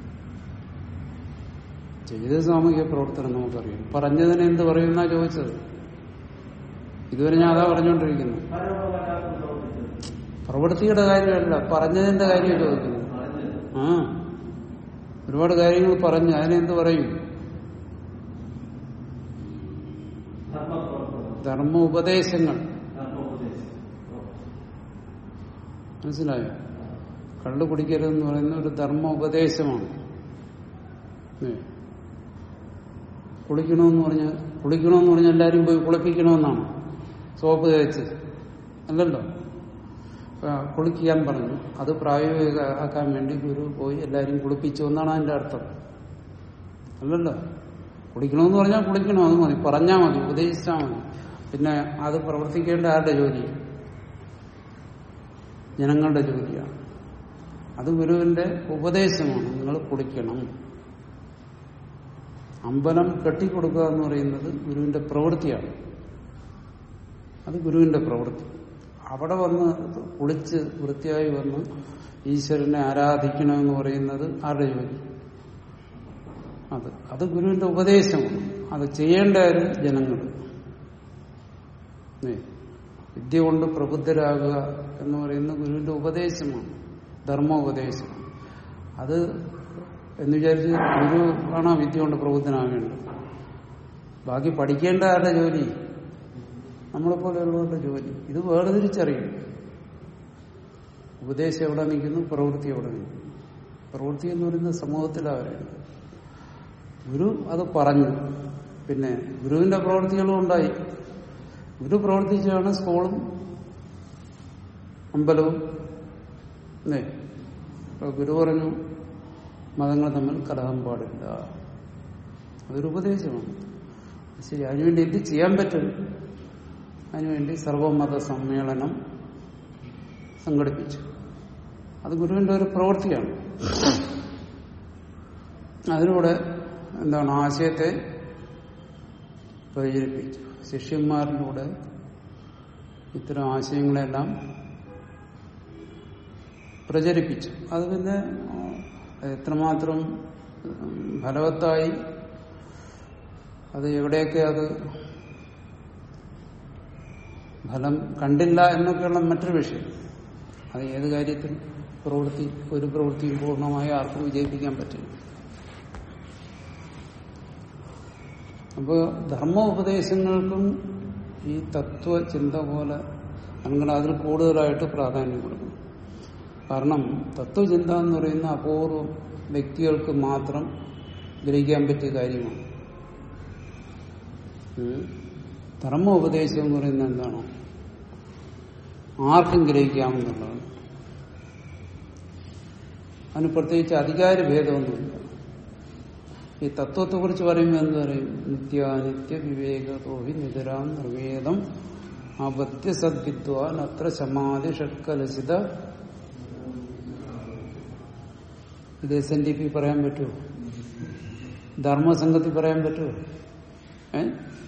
ചെയ്ത സാമൂഹിക പ്രവർത്തനം നമുക്കറിയാം പറഞ്ഞതിനെ എന്ത് പറയുമെന്നാ ചോദിച്ചത് ഇതുവരെ ഞാൻ അതാ പറഞ്ഞുകൊണ്ടിരിക്കുന്നത് പരോപകാരം പ്രവർത്തിച്ചത് പ്രവൃത്തിയുടെ കാര്യമല്ല പറഞ്ഞതിന്റെ കാര്യം ചോദിക്കുന്നത് പറഞ്ഞത് ആ ഒരുപാട് കാര്യങ്ങൾ പറഞ്ഞു അതിനെന്ത് പറയും ധർമ്മപ്രവർത്തനം ധർമ്മ ഉപദേശങ്ങൾ ധർമ്മോപദേശം മനസ്സിലായോ കള്ളു കുടിക്കരുതെന്ന് പറയുന്ന ഒരു ധർമ്മ ഉപദേശമാണ് ഏ. കുളിക്കണമെന്ന് പറഞ്ഞ കുളിക്കണമെന്ന് പറഞ്ഞാൽ എല്ലാവരും പോയി കുളിപ്പിക്കണമെന്നാണ് സോപ്പ് തേച്ച് അല്ലല്ലോ ആ, കുളിക്കാൻ പറഞ്ഞു അത് പ്രായോഗികമാക്കാൻ വേണ്ടി ഗുരു പോയി എല്ലാവരും കുളിപ്പിച്ചു എന്നാണ് അതിന്റെ അർത്ഥം അല്ലല്ലോ കുളിക്കണമെന്ന് പറഞ്ഞാൽ കുളിക്കണം അത് മതി പറഞ്ഞാൽ മതി ഉപദേശിച്ചാൽ മതി പിന്നെ അത് പ്രവർത്തിക്കേണ്ട ആരുടെ ജോലി ജനങ്ങളുടെ ജോലിയാണ് അത് ഗുരുവിന്റെ ഉപദേശമാണ് നിങ്ങൾ കുളിക്കണം അമ്പലം കെട്ടിക്കൊടുക്കുക എന്ന് പറയുന്നത് ഗുരുവിന്റെ പ്രവൃത്തിയാണ് അത് ഗുരുവിന്റെ പ്രവൃത്തി അവിടെ വന്ന് കുളിച്ച് വൃത്തിയായി വന്ന് ഈശ്വരനെ ആരാധിക്കണമെന്ന് പറയുന്നത് ആരുടെ ജോലി അത് അത് ഗുരുവിന്റെ ഉപദേശമാണ് അത് ചെയ്യേണ്ട ആര് ജനങ്ങൾ ഏ. വിദ്യ കൊണ്ട് പ്രബുദ്ധരാകുക എന്ന് പറയുന്ന ഗുരുവിന്റെ ഉപദേശമാണ് ധർമ്മോപദേശം അത് എന്ന് വിചാരിച്ച് ഗുരു ആണോ വിദ്യ കൊണ്ട് പ്രബുദ്ധനാകേണ്ടത് ബാക്കി പഠിക്കേണ്ട ആരുടെ ജോലി നമ്മളെ പോലെയുള്ളവരുടെ ജോലി ഇത് വേർതിരിച്ചറിയും ഉപദേശം എവിടെ നിൽക്കുന്നു പ്രവൃത്തി എവിടെ നിൽക്കുന്നു പ്രവൃത്തി എന്ന് പറയുന്നത് സമൂഹത്തിലാണ് ഗുരു അത് പറഞ്ഞു പിന്നെ ഗുരുവിന്റെ പ്രവൃത്തികളും ഉണ്ടായി ഗുരു പ്രവർത്തിച്ചാണ് സ്കൂളും അമ്പലവും അല്ലേ ഇപ്പൊ ഗുരു പറഞ്ഞു മതങ്ങൾ തമ്മിൽ കലഹം പാടില്ല അതൊരു ഉപദേശമാണ് ശരി അതിനുവേണ്ടി എന്ത് ചെയ്യാൻ പറ്റും അതിനുവേണ്ടി സർവമത സമ്മേളനം സംഘടിപ്പിച്ചു അത് ഗുരുവിന്റെ ഒരു പ്രവൃത്തിയാണ് അതിലൂടെ എന്താണ് ആശയത്തെ പ്രചരിപ്പിച്ചു ശിഷ്യന്മാരിലൂടെ ഇത്തരം ആശയങ്ങളെല്ലാം പ്രചരിപ്പിച്ചു അത് പിന്നെ ആ, എത്രമാത്രം ഉം, ഫലവത്തായി അത് എവിടെയൊക്കെ അത് ഫലം കണ്ടില്ല എന്നൊക്കെയുള്ള മറ്റൊരു വിഷയം അത് ഏത് കാര്യത്തിൽ പ്രവൃത്തി ഒരു പ്രവൃത്തിയും പൂർണ്ണമായി ആർക്കും വിജയിപ്പിക്കാൻ പറ്റില്ല അപ്പോൾ ധർമ്മോപദേശങ്ങൾക്കും ഈ തത്വചിന്ത പോലെ അല്ലെങ്കിൽ അതിൽ കൂടുതലായിട്ട് പ്രാധാന്യം കൊടുക്കണം കാരണം തത്വചിന്ത എന്ന് പറയുന്ന അപൂർവം വ്യക്തികൾക്ക് മാത്രം ഗ്രഹിക്കാൻ പറ്റിയ കാര്യമാണ് ഉം. ധർമ്മോപദേശം എന്ന് പറയുന്നത് എന്താണോ ആർക്കും ഗ്രഹിക്കാമെന്നുള്ളതാണ് അതിന് പ്രത്യേകിച്ച് അധികാര ഭേദമൊന്നുമില്ല ഈ തത്വത്തെ കുറിച്ച് പറയുമ്പോൾ എന്ത് പറയും നിത്യാനിത്യ വിവേകതോഹി നിതരാം നിർവേദം അപത്യ സദ്വിദ്വാൻ അത്ര സമാധി ഷഡ്കലസിത ഇത് എസ് എൻ ഡി പി പറയാൻ പറ്റുമോ ധർമ്മസംഘത്തിൽ പറയാൻ പറ്റുമോ ഏ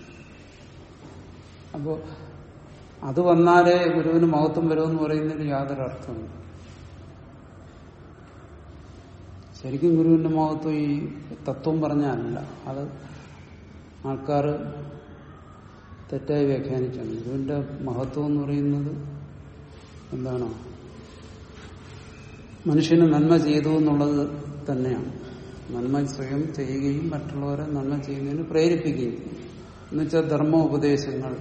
അപ്പോ അത് വന്നാലേ ഗുരുവിന് മഹത്വം വരുമെന്ന് പറയുന്നതിന് യാതൊരു അർത്ഥമില്ല ശരിക്കും ഗുരുവിന്റെ മഹത്വം ഈ തത്വം പറഞ്ഞല്ല അത് ആൾക്കാർ തെറ്റായി വ്യാഖ്യാനിച്ചാണ് ഗുരുവിന്റെ മഹത്വം എന്ന് പറയുന്നത് എന്താണ് മനുഷ്യന് നന്മ ചെയ്തു എന്നുള്ളത് തന്നെയാണ് നന്മ സ്വയം ചെയ്യുകയും മറ്റുള്ളവരെ നന്മ ചെയ്യുന്നതിന് പ്രേരിപ്പിക്കുകയും ചെയ്യും എന്നുവെച്ചാൽ ധർമ്മോപദേശങ്ങൾ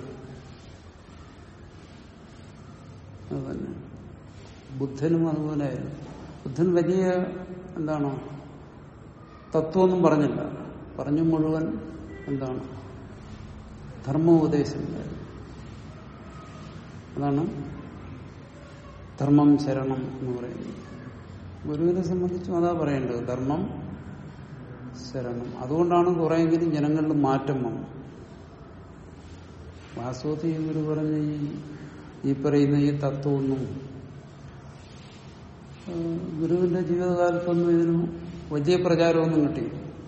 അത് തന്നെ ബുദ്ധനും അതുപോലെയായിരുന്നു ബുദ്ധൻ വലിയ എന്താണോ തത്വമൊന്നും പറഞ്ഞില്ല പറഞ്ഞു മുഴുവൻ എന്താണ് ധർമ്മോപദേശങ്ങളായിരുന്നു അതാണ് ധർമ്മം ശരണം എന്ന് പറയുന്നത് ഗുരുവിനെ സംബന്ധിച്ചും അതാ പറയേണ്ടത് ധർമ്മം ശരണം അതുകൊണ്ടാണ് കുറെയെങ്കിലും ജനങ്ങളിൽ മാറ്റം വന്നു വാസ്തവത്തിൽ ഈ ഗുരു പറഞ്ഞ ഈ ഈ പറയുന്ന ഈ തത്വമൊന്നും ഏഹ്, ഗുരുവിന്റെ ജീവിതകാലത്തൊന്നും ഇതിന് വലിയ പ്രചാരമൊന്നും കിട്ടി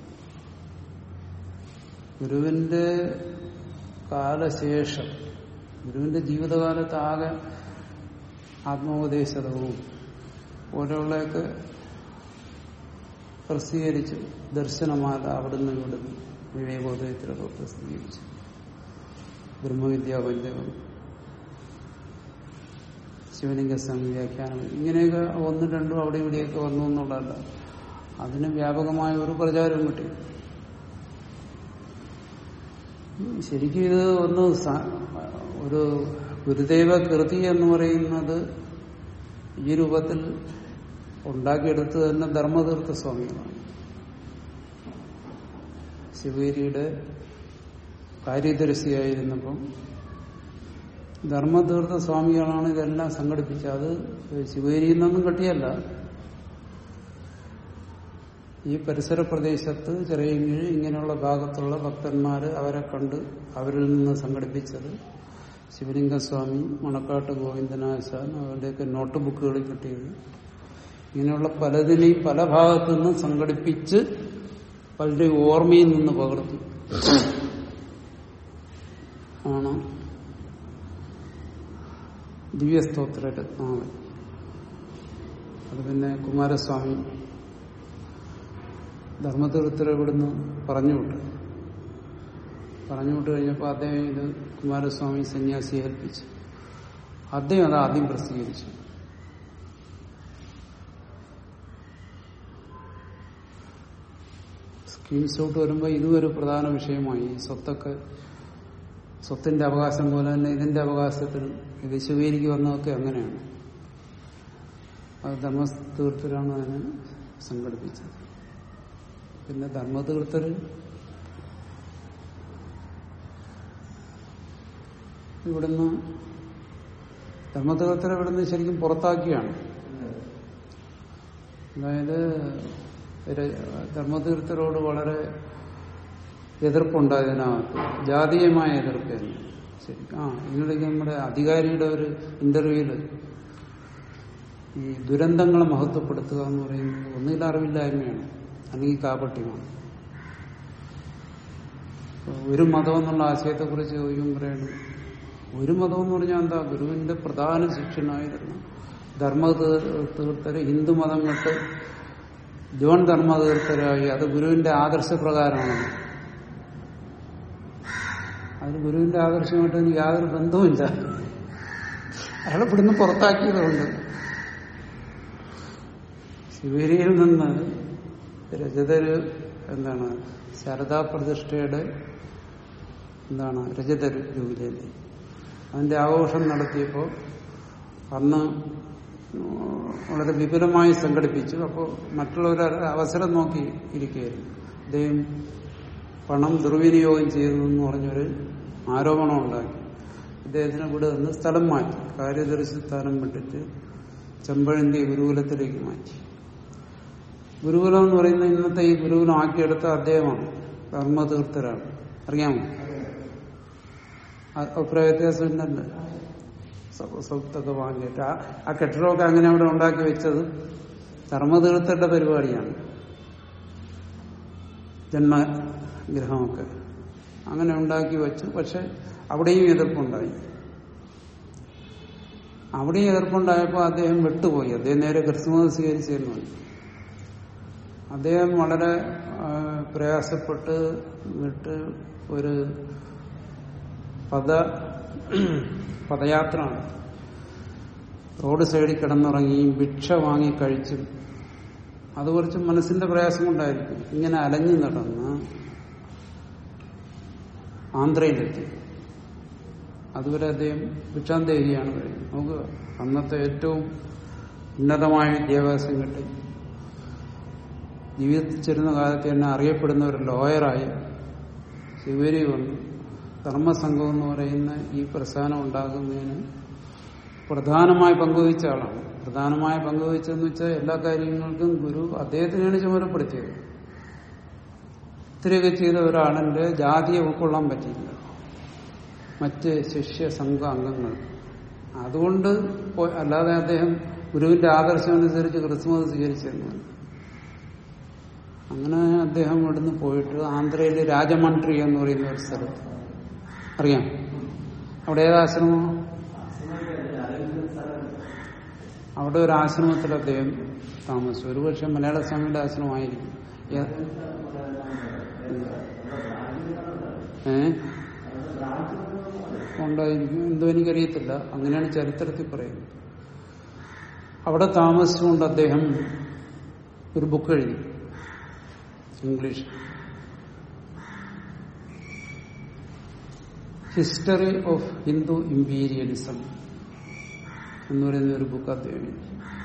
ഗുരുവിന്റെ കാലശേഷം ഗുരുവിന്റെ ജീവിതകാലത്ത് ആകെ ആത്മോപദേശവും ഓരോളെയൊക്കെ പ്രസിദ്ധീകരിച്ചു ദർശനമാല അവിടുന്ന് ഇവിടുന്ന് വിവേകോദയത്തിലൊക്കെ പ്രസിദ്ധീകരിച്ചു ബ്രഹ്മവിദ്യാ പഞ്ചകം ശിവലിംഗ സ്വാമി വ്യാഖ്യാനം ഇങ്ങനെയൊക്കെ ഒന്നും രണ്ടും അവിടെ ഇവിടെയൊക്കെ വന്നു എന്നുള്ളതല്ല അതിന് വ്യാപകമായ ഒരു പ്രചാരവും കിട്ടി ശരിക്കും ഇത് ഒന്ന് സ- ഒരു ഗുരുദേവ കൃതി എന്ന് പറയുന്നത് ഈ രൂപത്തിൽ ഉണ്ടാക്കിയെടുത്ത് തന്നെ ധർമ്മതീർത്ഥ സ്വാമികളാണ് ശിവഗിരിയുടെ കാര്യദർശിയായിരുന്നപ്പം ധർമ്മതീർത്ഥ സ്വാമികളാണ് ഇതെല്ലാം സംഘടിപ്പിച്ചത് അത് ശിവഗിരിയിൽ നിന്നൊന്നും കിട്ടിയല്ല ഈ പരിസര പ്രദേശത്ത് ചെറിയങ്കിഴ് ഇങ്ങനെയുള്ള ഭാഗത്തുള്ള ഭക്തന്മാര് അവരെ കണ്ട് അവരിൽ നിന്ന് സംഘടിപ്പിച്ചത് ശിവലിംഗസ്വാമി മണക്കാട്ട് ഗോവിന്ദനാശാൻ അവരുടെയൊക്കെ നോട്ട് ബുക്കുകളിൽ കിട്ടിയത് ഇങ്ങനെയുള്ള പലതിനെയും പല ഭാഗത്തു നിന്നും സംഘടിപ്പിച്ച് പലരുടെയും ഓർമ്മയിൽ നിന്ന് പകർത്തി ആണ് ദിവ്യസ്തോത്ര രത്നാവൻ അത് പിന്നെ കുമാരസ്വാമി ധർമ്മതീർത്ഥരെ ഇവിടുന്ന് പറഞ്ഞുവിട്ടു പറഞ്ഞുവിട്ട് കഴിഞ്ഞപ്പോൾ അദ്ദേഹം ഇത് കുമാരസ്വാമി സന്യാസിയെ ഏൽപ്പിച്ചു അദ്ദേഹം അത് ആദ്യം പ്രസിദ്ധീകരിച്ചു സ്ക്രീൻഷോട്ട് വരുമ്പോൾ ഇതും ഒരു പ്രധാന വിഷയമായി ഈ സ്വത്തൊക്കെ സ്വത്തിന്റെ അവകാശം പോലെ തന്നെ ഇതിന്റെ അവകാശത്തിൽ ഇത് ശിവേരിക്ക് വന്നതൊക്കെ അങ്ങനെയാണ് അത് ധർമ്മതീർത്ഥരാണ് അതിനെ സംഘടിപ്പിച്ചത് പിന്നെ ധർമ്മതീർത്ഥർ ഇവിടുന്ന് ധർമ്മതീർത്ഥരെ ഇവിടുന്ന് ശരിക്കും പുറത്താക്കിയാണ് അതായത് ര- ധർമ്മതീർത്ഥരോട് വളരെ എതിർപ്പുണ്ടായതിനകത്ത് ജാതീയമായ എതിർപ്പായിരുന്നു ശരി ആ ഇതിനിടയ്ക്ക് നമ്മുടെ അധികാരിയുടെ ഒരു ഇന്റർവ്യൂവില് ഈ ദുരന്തങ്ങളെ മഹത്വപ്പെടുത്തുക എന്ന് പറയുന്നത് ഒന്നുകിൽ അറിവില്ലായ്മയാണ് അല്ലെങ്കിൽ കാപട്യമാണ് ഒരു മതം എന്നുള്ള ആശയത്തെക്കുറിച്ച് ചോദിക്കുമ്പോൾ പറയണം ഒരു മതം എന്ന് പറഞ്ഞാൽ എന്താ ഗുരുവിന്റെ പ്രധാന ശിഷ്യനായിരുന്നു ധർമ്മതീർത്ഥര് ഹിന്ദു മതം വിട്ട് ജോൺ ധർമ്മതീർത്ഥരായി അത് ഗുരുവിന്റെ ആദർശപ്രകാരമാണ് അതിന് ഗുരുവിന്റെ ആദർശമായിട്ട് എനിക്ക് യാതൊരു ബന്ധവുമില്ല അയാളെ ഇവിടുന്ന് പുറത്താക്കിയതുകൊണ്ട് ശിവരിയിൽ നിന്ന് രജതര് എന്താണ് ശാരദാ പ്രതിഷ്ഠയുടെ എന്താണ് രജത ജൂബിലി അതിന്റെ ആഘോഷം നടത്തിയപ്പോൾ അന്ന് വളരെ വിപുലമായി സംഘടിപ്പിച്ചു അപ്പോൾ മറ്റുള്ളവർ അവസരം നോക്കി ഇരിക്കുകയായിരുന്നു അദ്ദേഹം പണം ദുർവിനിയോഗം ചെയ്തു എന്ന് പറഞ്ഞൊരു ആരോപണം ഉണ്ടാക്കി ഇദ്ദേഹത്തിന് ഇവിടെ നിന്ന് സ്ഥലം മാറ്റി കാര്യദർശി സ്ഥാനം വിട്ടിട്ട് ചെമ്പഴന്തി ഗുരുകുലത്തിലേക്ക് മാറ്റി ഗുരുകുലം എന്ന് പറയുന്ന ഇന്നത്തെ ഈ ഗുരുകുലം ആക്കിയെടുത്ത അദ്ദേഹമാണ് ധർമ്മതീർത്ഥരാണ് അറിയാമോ ആ- അഭിപ്രായ വ്യത്യാസം ഇല്ലല്ലോ സ്വ- സ്വത്തൊക്കെ വാങ്ങിയിട്ട് ആ- ആ കെട്ടിടമൊക്കെ അങ്ങനെ അവിടെ ഉണ്ടാക്കി വെച്ചത് ധർമ്മതീർത്ഥരുടെ പരിപാടിയാണ് ജന്മഗ്രഹമൊക്കെ അങ്ങനെ ഉണ്ടാക്കി വെച്ചു പക്ഷെ അവിടെയും എതിർപ്പുണ്ടായി അവിടെയും എതിർപ്പുണ്ടായപ്പോൾ അദ്ദേഹം വിട്ടുപോയി അദ്ദേഹം നേരെ ക്രിസ്തുമസ് സ്വീകരിച്ചിരുന്നു അദ്ദേഹം വളരെ ആ, പ്രയാസപ്പെട്ട് വിട്ട് ഒരു പദ പദയാത്ര നടത്തി. റോഡ് സൈഡിൽ കിടന്നുറങ്ങിയും ഭിക്ഷ വാങ്ങി കഴിച്ചും അത് കുറച്ച് മനസ്സിന്റെ പ്രയാസം കൊണ്ടായിരിക്കും ഇങ്ങനെ അലഞ്ഞു നടന്ന് ആന്ധ്രയിലെത്തി അതുവരെ അദ്ദേഹം ഭിക്ഷാന്തേരിയാണ് കഴിഞ്ഞത് നമുക്ക് അന്നത്തെ ഏറ്റവും ഉന്നതമായ വിദ്യാഭ്യാസം കിട്ടി ജീവിച്ചിരുന്ന കാലത്ത് തന്നെ അറിയപ്പെടുന്ന ഒരു ലോയറായി ശിവരി വന്നു ധർമ്മസംഘം എന്ന് പറയുന്ന ഈ പ്രസ്ഥാനം ഉണ്ടാകുന്നതിന് പ്രധാനമായി പങ്കുവഹിച്ച ആളാണ് പ്രധാനമായി പങ്കുവഹിച്ചെന്ന് വെച്ചാൽ എല്ലാ കാര്യങ്ങൾക്കും ഗുരു അദ്ദേഹത്തിനാണ് ചുമതലപ്പെടുത്തിയത് ഇത്രയൊക്കെ ചെയ്ത ഒരാളിന്റെ ജാതിയെ ഉൾക്കൊള്ളാൻ പറ്റിയില്ല മറ്റ് ശിഷ്യ സംഘ അംഗങ്ങൾ അതുകൊണ്ട് പോ- അല്ലാതെ അദ്ദേഹം ഗുരുവിന്റെ ആദർശം അനുസരിച്ച് ക്രിസ്മസ് സ്വീകരിച്ചെന്നു അങ്ങനെ അദ്ദേഹം ഇവിടുന്ന് പോയിട്ട് ആന്ധ്രയിലെ രാജമണ്ട്രി എന്ന് പറയുന്ന ഒരു സ്ഥലത്ത് അറിയാം അവിടെ ഏത് ആശ്രമം അവിടെ ഒരു ആശ്രമത്തിൽ അദ്ദേഹം താമസിച്ചു ഒരുപക്ഷെ മലയാള സ്വാമിയുടെ ആശ്രമമായിരിക്കും ഏ- ഏ ഉണ്ടായിരിക്കും എന്തോ എനിക്കറിയത്തില്ല അങ്ങനെയാണ് ചരിത്രത്തിൽ പറയുന്നത് അവിടെ താമസിച്ചുകൊണ്ട് അദ്ദേഹം ഒരു ബുക്ക് എഴുതി English history of Hindu imperialism എന്ന് പറയുന്ന ഒരു ബുക്ക് അദ്ദേഹം എഴുതി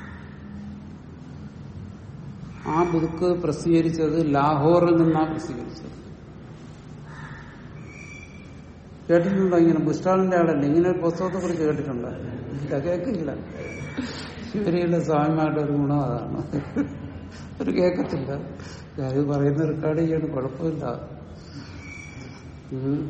ആ ബുക്ക് പ്രസിദ്ധീകരിച്ചത് ലാഹോറിൽ നിന്നാണ് പ്രസിദ്ധീകരിച്ചത് കേട്ടിട്ടുണ്ടോ ഇങ്ങനെ ബുസ്റ്റാളിന്റെ ആളല്ലേ ഇങ്ങനെ ഒരു പുസ്തകത്തെ കുറിച്ച് കേട്ടിട്ടുണ്ടോ ഇല്ല കേൾക്കില്ല ശിവരിയുടെ സ്വാമിമാരുടെ ഒരു ഗുണം അതാണ് ഒരു കേൾക്കത്തില്ല ഞാനിത് പറയുന്ന റെക്കോർഡ് ചെയ്യാണ് കുഴപ്പമില്ല ഉം.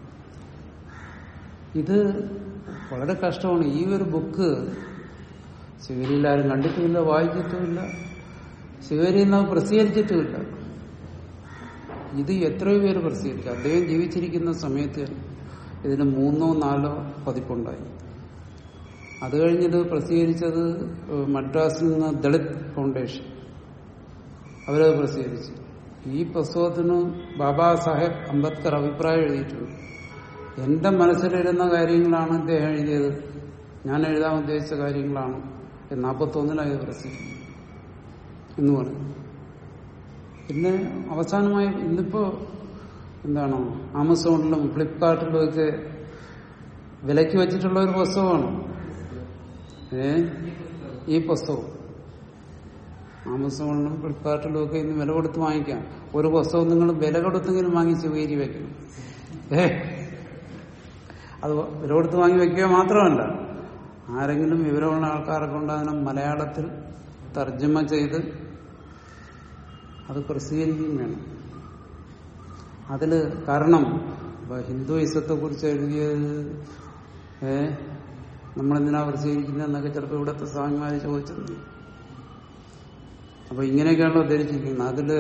ഇത് വളരെ കഷ്ടമാണ് ഈ ഒരു ബുക്ക് ശിവരിയിൽ ആരും കണ്ടിട്ടുമില്ല വായിച്ചിട്ടുമില്ല ശിവരിയിൽ നിന്ന് അത് പ്രസിദ്ധീകരിച്ചിട്ടുമില്ല ഇത് എത്രയോ പേര് പ്രസിദ്ധീകരിച്ചു അദ്ദേഹം ജീവിച്ചിരിക്കുന്ന സമയത്ത് ഇതിന് മൂന്നോ നാലോ പതിപ്പുണ്ടായി അത് കഴിഞ്ഞത് പ്രസിദ്ധീകരിച്ചത് ഏഹ്, മദ്രാസിൽ നിന്ന് ദളിത് ഫൗണ്ടേഷൻ അവരത് പ്രസിദ്ധീകരിച്ചു ഈ പുസ്തകത്തിന് ബാബാ സാഹേബ് അംബേദ്കർ അഭിപ്രായം എഴുതിയിട്ടുണ്ട് എന്റെ മനസ്സിലിരുന്ന കാര്യങ്ങളാണ് അദ്ദേഹം എഴുതിയത് ഞാൻ എഴുതാൻ ഉദ്ദേശിച്ച കാര്യങ്ങളാണ് നാൽപ്പത്തൊന്നിലായത് പ്രസിദ്ധീകരിച്ചു എന്ന് പറഞ്ഞു പിന്നെ അവസാനമായി ഇന്നിപ്പോ എന്താണ് ആമസോണിലും ഫ്ലിപ്കാർട്ടിലും ഒക്കെ വിലക്ക് വെച്ചിട്ടുള്ള ഒരു പുസ്തകമാണ് ഏ ഈ പുസ്തകം ആമസോണിലും ഫ്ലിപ്കാർട്ടിലും ഒക്കെ ഇന്ന് വില കൊടുത്ത് വാങ്ങിക്കാം ഒരു പുസ്തകം നിങ്ങൾ വില കൊടുത്തെങ്കിലും വാങ്ങി സ്വീകരി വെക്കണം ഏ അത് വില കൊടുത്ത് വാങ്ങി വെക്കുക മാത്രമല്ല ആരെങ്കിലും വിവരമുള്ള ആൾക്കാരെ കൊണ്ട് അതിനെ മലയാളത്തിൽ തർജ്ജമ ചെയ്ത് അത് പ്രസിദ്ധീകരിക്കുകയും വേണം അതില് കാരണം ഇപ്പൊ ഹിന്ദുയിസത്തെ കുറിച്ച് എഴുതിയത് ഏ നമ്മളെന്തിനാ പ്രസിദ്ധീകരിക്കുന്നതെന്നൊക്കെ ചിലപ്പോൾ ഇവിടുത്തെ സ്വാമിമാര് ചോദിച്ചിട്ടുണ്ട് അപ്പൊ ഇങ്ങനെയൊക്കെയാണല്ലോ ധരിച്ചിരിക്കുന്നത് അതില്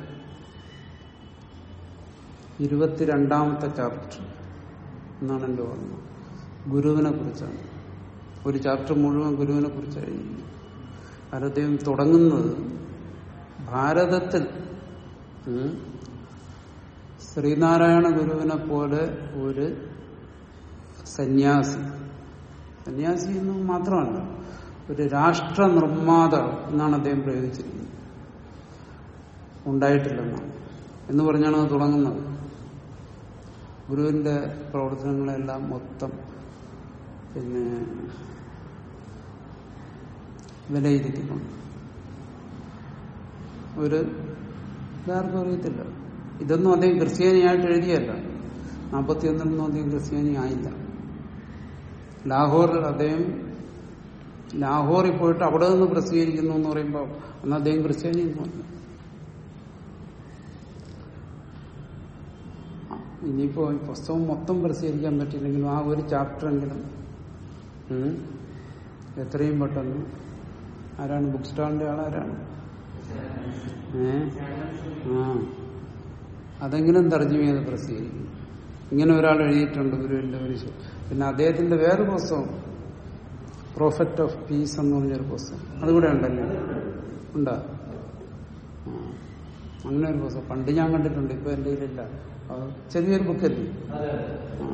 ഇരുപത്തിരണ്ടാമത്തെ ചാപ്റ്റർ എന്നാണ് എന്റെ ഓർമ്മ ഗുരുവിനെ കുറിച്ചാണ് ഒരു ചാപ്റ്റർ മുഴുവൻ ഗുരുവിനെ കുറിച്ച് എഴുതി അത് അദ്ദേഹം തുടങ്ങുന്നത് ഭാരതത്തിൽ ഉം, ശ്രീനാരായണ ഗുരുവിനെ പോലെ ഒരു സന്യാസി സന്യാസി എന്ന് മാത്രമല്ല ഒരു രാഷ്ട്ര നിർമ്മാതാവ് എന്നാണ് അദ്ദേഹം പ്രയോഗിച്ചിരിക്കുന്നത് ഉണ്ടായിട്ടില്ലെന്നാണ് എന്ന് പറഞ്ഞാണ് അത് തുടങ്ങുന്നത് ഗുരുവിന്റെ പ്രവർത്തനങ്ങളെല്ലാം മൊത്തം പിന്നെ വിലയിരുത്തിക്കൊണ്ട് ഒരു ഇതാർക്കും അറിയത്തില്ല ഇതൊന്നും അദ്ദേഹം ക്രിസ്ത്യാനിയായിട്ട് എഴുതിയല്ല നാൽപ്പത്തിയൊന്നിലൊന്നും അദ്ദേഹം ക്രിസ്ത്യാനി ആയില്ല ലാഹോറിൽ അദ്ദേഹം ലാഹോറിൽ പോയിട്ട് അവിടെ നിന്ന് പ്രസിദ്ധീകരിക്കുന്നു എന്ന് പറയുമ്പോൾ അന്ന് അദ്ദേഹം ക്രിസ്ത്യാനി എന്ന് പറഞ്ഞു ഇനിയിപ്പോ ഈ പുസ്തകം മൊത്തം പ്രസിദ്ധീകരിക്കാൻ പറ്റില്ലെങ്കിലും ആ ഒരു ചാപ്റ്ററെങ്കിലും ഉം, എത്രയും പെട്ടെന്ന് ആരാണ് ബുക്ക് സ്റ്റാളിന്റെ ആളാരാണ് ഏ ആ അതെങ്കിലും തർജ്ജമ ചെയ്ത് പ്രസിദ്ധീകരിക്കും ഇങ്ങനെ ഒരാൾ എഴുതിയിട്ടുണ്ട് ഗുരുവിന്റെ കുരിശ് പിന്നെ അദ്ദേഹത്തിന്റെ വേറെ പുസ്തകം പ്രോഫറ്റ് ഓഫ് പീസ് എന്ന് പറഞ്ഞൊരു പുസ്തകം അതുകൂടെ ഉണ്ടല്ലോ ഉണ്ടാ ആ. അങ്ങനെ ഒരു പുസ്തകം പണ്ട് ഞാൻ കണ്ടിട്ടുണ്ട് ഇപ്പൊ എന്റെ കയ്യിലില്ല അത് ചെറിയൊരു ബുക്കല്ലേ അതെ ആ.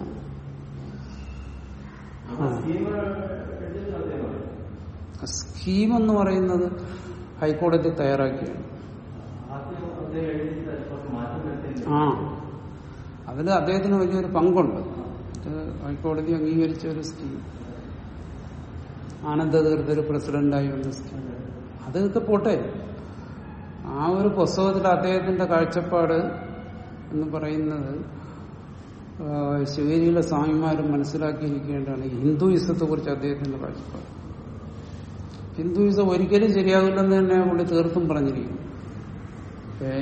അപ്പൊ സ്കീം എഴുതുന്നത് അദ്ദേഹമാണ്. സ്കീം എന്ന് പറയുന്നത് ഹൈക്കോടതി തയ്യാറാക്കിയാണ് ആദ്യം അദ്ദേഹം എഴുതിയിട്ട് കുറച്ച് മാറ്റം വരുത്തിയിട്ടുണ്ട്. ആ അതിൽ അദ്ദേഹത്തിന് വലിയൊരു പങ്കുണ്ട് ഇത് ഹൈക്കോടതി അംഗീകരിച്ച ഒരു സ്കീം ആനന്ദതീർത്ഥ ഒരു പ്രസിഡന്റായി വന്ന സ്കീം അതൊക്കെ പോട്ടെ ആ ഒരു പുസ്തകത്തിൽ അദ്ദേഹത്തിന്റെ കാഴ്ചപ്പാട് എന്ന് പറയുന്നത് ആ, ശിവേരിയിലെ സ്വാമിമാരും മനസ്സിലാക്കിയിരിക്കേണ്ടതാണ് ഹിന്ദുയിസത്തെ കുറിച്ച് അദ്ദേഹത്തിന്റെ കാഴ്ചപ്പാട് ഹിന്ദുയിസം ഒരിക്കലും ശരിയാകില്ലെന്ന് തന്നെ പുള്ളി തീർത്തും പറഞ്ഞിരിക്കുന്നു ഏ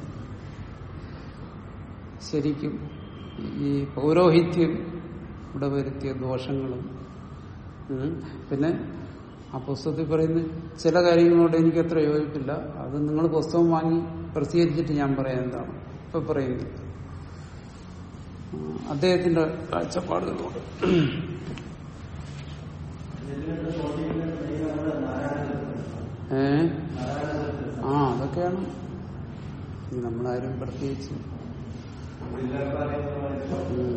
ശരിക്കും ഈ പൗരോഹിത്യം ഇവിടെ വരുത്തിയ ദോഷങ്ങളും ഉം, പിന്നെ ആ പുസ്തകത്തിൽ പറയുന്ന ചില കാര്യങ്ങളോട് എനിക്ക് അത്ര യോജിപ്പില്ല അത് നിങ്ങൾ പുസ്തകം വാങ്ങി പ്രസിദ്ധീകരിച്ചിട്ട് ഞാൻ പറയാൻ എന്താണ് ഇപ്പൊ പറയുന്നത് ഉം, അദ്ദേഹത്തിന്റെ കാഴ്ചപ്പാടുകളോട് ഇതിനകത്ത് ചോദിക്കുന്ന ദൈവം നമ്മുടെ നാരായണ ഏ നാരായണ ആ അതൊക്കെയാണ് ഇനി നമ്മളാരും പ്രത്യേകിച്ച് ഉം.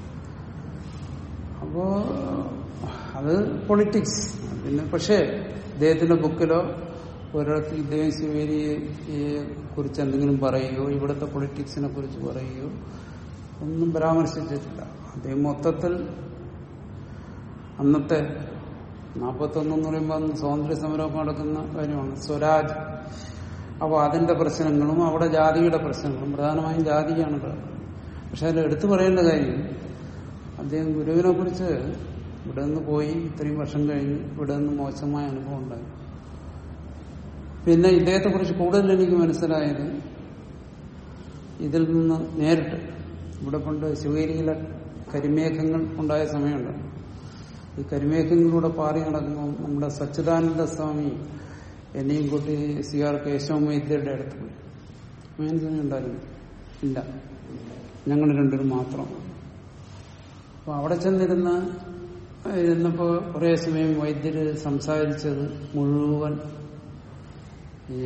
അപ്പോ അത് പൊളിറ്റിക്സ് പിന്നെ പക്ഷേ അദ്ദേഹത്തിന്റെ ബുക്കിലോ ഒരിടത്ത് ഇദ്ദേഹം ശിവേരിയെ കുറിച്ച് എന്തെങ്കിലും പറയുകയോ ഇവിടുത്തെ പൊളിറ്റിക്സിനെ കുറിച്ച് പറയുകയോ ഒന്നും പരാമർശിച്ചിട്ടില്ല അദ്ദേഹം മൊത്തത്തിൽ അന്നത്തെ നാൽപ്പത്തൊന്നെന്ന് പറയുമ്പോൾ അന്ന് സ്വാതന്ത്ര്യ സമരമൊക്കെ നടക്കുന്ന കാര്യമാണ് സ്വരാജ് അപ്പോൾ അതിന്റെ പ്രശ്നങ്ങളും അവിടെ ജാതിയുടെ പ്രശ്നങ്ങളും പ്രധാനമായും ജാതിയാണ് പക്ഷെ അതിൽ എടുത്തു പറയേണ്ട കാര്യം അദ്ദേഹം ഗുരുവിനെ കുറിച്ച് ഇവിടെ നിന്ന് പോയി ഇത്രയും വർഷം കഴിഞ്ഞ് ഇവിടെ നിന്ന് മോശമായ അനുഭവം ഉണ്ടായി പിന്നെ ഇദ്ദേഹത്തെ കുറിച്ച് കൂടുതൽ എനിക്ക് മനസ്സിലായത് ഇതിൽ നിന്ന് നേരിട്ട് ഇവിടെ പണ്ട് ശിവഗിരിയിലെ കരിമേഘങ്ങൾ ഉണ്ടായ സമയമുണ്ട് ഈ കരിമേഘങ്ങളിലൂടെ പാറി നടക്കുമ്പോൾ നമ്മുടെ സച്ചിദാനന്ദ സ്വാമി എന്നെയും കൂട്ടി സി ആർ കേശവ വൈദ്യരുടെ അടുത്ത് പോയി അങ്ങനെ സമയം ഉണ്ടായിരുന്നു ഇല്ല ഞങ്ങൾ രണ്ടുപേരും മാത്രം അപ്പൊ അവിടെ ചെന്നിരുന്ന ഇരുന്നപ്പോ കുറേ സമയം വൈദ്യര് സംസാരിച്ചത് മുഴുവൻ ഈ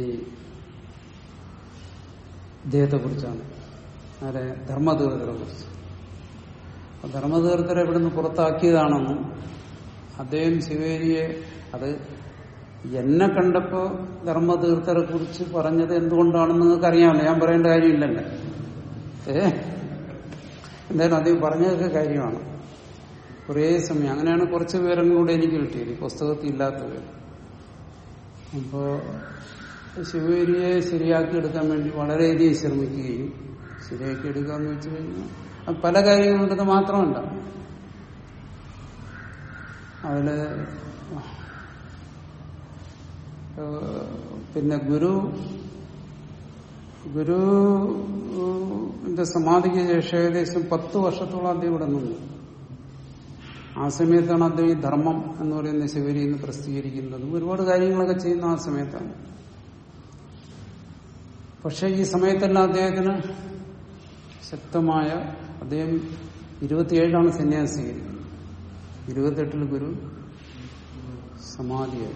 ഇദ്ദേഹത്തെ കുറിച്ചാണ് ആരെ ധർമ്മതീർത്ഥരെ കുറിച്ച് അപ്പൊ ധർമ്മതീർത്ഥരെ ഇവിടുന്ന് പുറത്താക്കിയതാണെന്നും അദ്ദേഹം ശിവേരിയെ അത് എന്നെ കണ്ടപ്പോ ധർമ്മതീർത്ഥരെ കുറിച്ച് പറഞ്ഞത് എന്തുകൊണ്ടാണെന്ന് നിങ്ങൾക്ക് അറിയാമല്ലോ ഞാൻ പറയേണ്ട കാര്യമില്ലല്ലോ ഏ എന്തായാലും അദ്ദേഹം പറഞ്ഞതൊക്കെ കാര്യമാണ് കുറേ സമയം അങ്ങനെയാണ് കുറച്ച് വിവരങ്ങളൂടെ എനിക്ക് കിട്ടിയത് ഈ പുസ്തകത്തിൽ ഇല്ലാത്ത വിവരം അപ്പോ ശിവേരിയെ ശരിയാക്കി എടുക്കാൻ വേണ്ടി വളരെയധികം ശ്രമിക്കുകയും ശരിയാക്കി എടുക്കാന്ന് വെച്ച് കഴിഞ്ഞാൽ അത് പല കാര്യങ്ങളുണ്ടത് മാത്രമല്ല അതില് ഏഹ്, പിന്നെ ഗുരു ഗുരുവിന്റെ സമാധിക്ക് ശേഷം ഏകദേശം പത്ത് വർഷത്തോളം അദ്ദേഹം ഇവിടെ നിന്നു ആ സമയത്താണ് അദ്ദേഹം ഈ ധർമ്മം എന്ന് പറയുന്ന ശിവരി എന്ന് പ്രസിദ്ധീകരിക്കുന്നതും ഒരുപാട് കാര്യങ്ങളൊക്കെ ചെയ്യുന്ന ആ സമയത്താണ് പക്ഷെ ഈ സമയത്തെല്ലാം അദ്ദേഹത്തിന് ശക്തമായ അദ്ദേഹം ഇരുപത്തിയേഴിലാണ് സന്യാസം സ്വീകരിക്കുന്നത് ഇരുപത്തെട്ടിൽ ഗുരു സമാധിയായി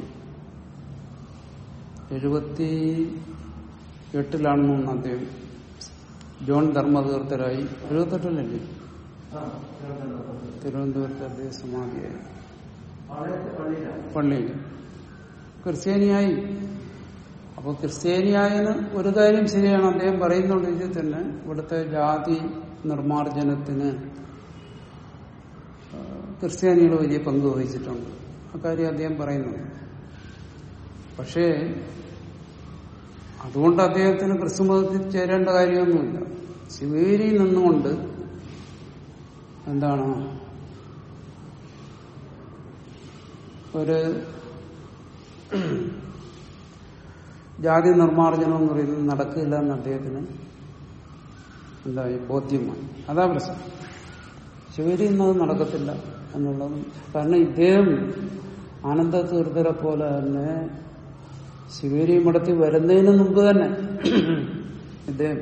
എഴുപത്തി എട്ടിലാണെന്ന് തോന്നുന്നു അദ്ദേഹം ജോൺ ധർമ്മതീർത്ഥരായി എഴുപത്തെട്ടിലല്ലേ ആ, തിരുവനന്തപുരം. തിരുവനന്തപുരത്ത് അദ്ദേഹം സമാധിയായി പാളയത്ത് പള്ളിയിലാണ് പള്ളിയിൽ ക്രിസ്ത്യാനിയായി അപ്പോൾ ക്രിസ്ത്യാനിയായതിന് ഒരു കാര്യം ശരിയാണ് അദ്ദേഹം പറയുന്നുണ്ട് ഇതിൽ തന്നെ ഇവിടുത്തെ ജാതി നിർമാർജനത്തിന് ആ, ക്രിസ്ത്യാനികൾ വലിയ പങ്ക് വഹിച്ചിട്ടുണ്ട് അക്കാര്യം അദ്ദേഹം പറയുന്നുണ്ട് പക്ഷേ അതുകൊണ്ട് അദ്ദേഹത്തിന് ക്രിസ്തുമതത്തിൽ ചേരേണ്ട കാര്യമൊന്നുമില്ല ശിവേരിയിൽ നിന്നുകൊണ്ട് എന്താണ് ഒരു ജാതി നിർമ്മാർജ്ജനം എന്ന് പറയുന്നത് നടക്കില്ല എന്ന് അദ്ദേഹത്തിന് എന്തായി ബോധ്യമായി അതാ പ്രശ്നം ശിവരി ഇന്നത് നടക്കത്തില്ല എന്നുള്ളത് കാരണം ഇദ്ദേഹം ആനന്ദ തീർത്ഥരെ പോലെ തന്നെ ശിവേരി മഠത്തിൽ വരുന്നതിന് മുമ്പ് തന്നെ ഇദ്ദേഹം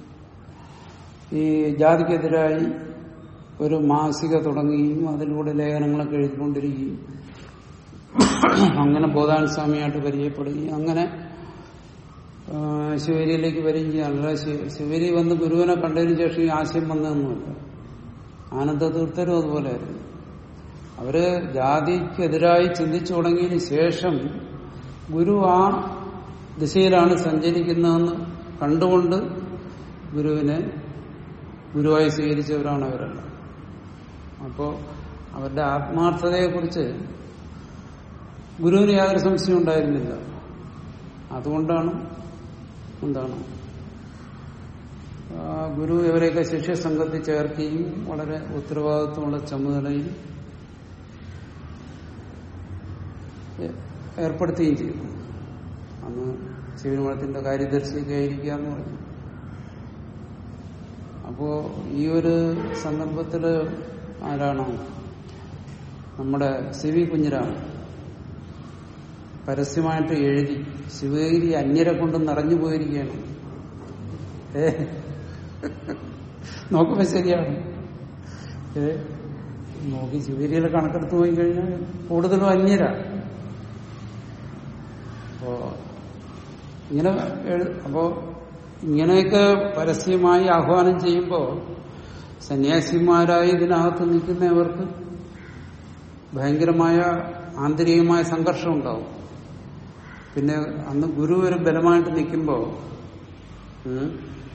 ഈ ജാതിക്കെതിരായി ഒരു മാസിക തുടങ്ങുകയും അതിലൂടെ ലേഖനങ്ങളൊക്കെ എഴുതിക്കൊണ്ടിരിക്കുകയും അങ്ങനെ ബോധാൻ സ്വാമിയായിട്ട് പരിചയപ്പെടുകയും അങ്ങനെ ആ, ശിവരിയിലേക്ക് വരികയും ചെയ്യാം അല്ല ശി- ശിവരി വന്ന് ഗുരുവിനെ കണ്ടതിന് ശേഷം ഈ ആശയം വന്നതൊന്നുമില്ല ആനന്ദ തീർത്ഥരും അതുപോലെയായിരുന്നു അവര് ജാതിക്കെതിരായി ചിന്തിച്ചു തുടങ്ങിയതിന് ശേഷം ഗുരു ആ ദിശയിലാണ് സഞ്ചരിക്കുന്നതെന്ന് കണ്ടുകൊണ്ട് ഗുരുവിനെ ഗുരുവായി സ്വീകരിച്ചവരാണ് അവരെല്ലാം അപ്പോ അവരുടെ ആത്മാർത്ഥതയെക്കുറിച്ച് ഗുരുവിന് യാതൊരു സംശയം ഉണ്ടായിരുന്നില്ല അതുകൊണ്ടാണ് എന്താണ് ആ, ഗുരു ഇവരെയൊക്കെ ശിഷ്യസംഘത്തിൽ ചേർക്കുകയും വളരെ ഉത്തരവാദിത്വമുള്ള ചുമതലയിൽ ഏ- ഏർപ്പെടുത്തുകയും ചെയ്തു അന്ന് ശിവനുമഠത്തിന്റെ കാര്യദർശിയൊക്കെ ആയിരിക്കുക എന്ന് പറഞ്ഞു അപ്പോ ഈ ഒരു സന്ദർഭത്തില് ആരാണോ നമ്മുടെ സി വി കുഞ്ഞിരാമൻ പരസ്യമായിട്ട് എഴുതി ശിവഗിരി അന്യരെ കൊണ്ട് നിറഞ്ഞു പോയിരിക്കുകയാണ് ഏ നോക്കുമ്പോ ശരിയാണ് ഏ നോക്കി ശിവഗിരിയിലെ കണക്കെടുത്ത് പോയി കഴിഞ്ഞാൽ കൂടുതലും അന്യരാ അപ്പോ ഇങ്ങനെ എഴു- അപ്പോ ഇങ്ങനെയൊക്കെ പരസ്യമായി ആഹ്വാനം ചെയ്യുമ്പോൾ സന്യാസിമാരായി ഇതിനകത്ത് നിൽക്കുന്നവർക്ക് ഭയങ്കരമായ ആന്തരികമായ സംഘർഷം ഉണ്ടാവും പിന്നെ അന്ന് ഗുരു ഒരു ബലമായിട്ട് നിൽക്കുമ്പോ ഉം,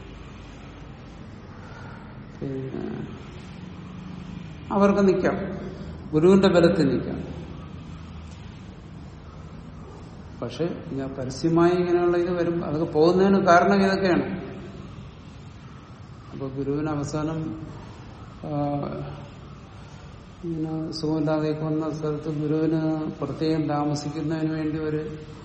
പിന്നെ അവർക്ക് നിൽക്കാം ഗുരുവിന്റെ ബലത്തിൽ നിൽക്കാം പക്ഷെ ഇങ്ങനെ പരസ്യമായി ഇങ്ങനെയുള്ള ഇത് വരും അതൊക്കെ പോകുന്നതിന് കാരണം ഇതൊക്കെയാണ് അപ്പൊ ഗുരുവിന് അവസാനം ആ, ഇങ്ങനെ സുഖമില്ലാതെയൊക്കെ വന്ന സ്ഥലത്ത് ഗുരുവിന് പ്രത്യേകം താമസിക്കുന്നതിന് വേണ്ടി ഒരു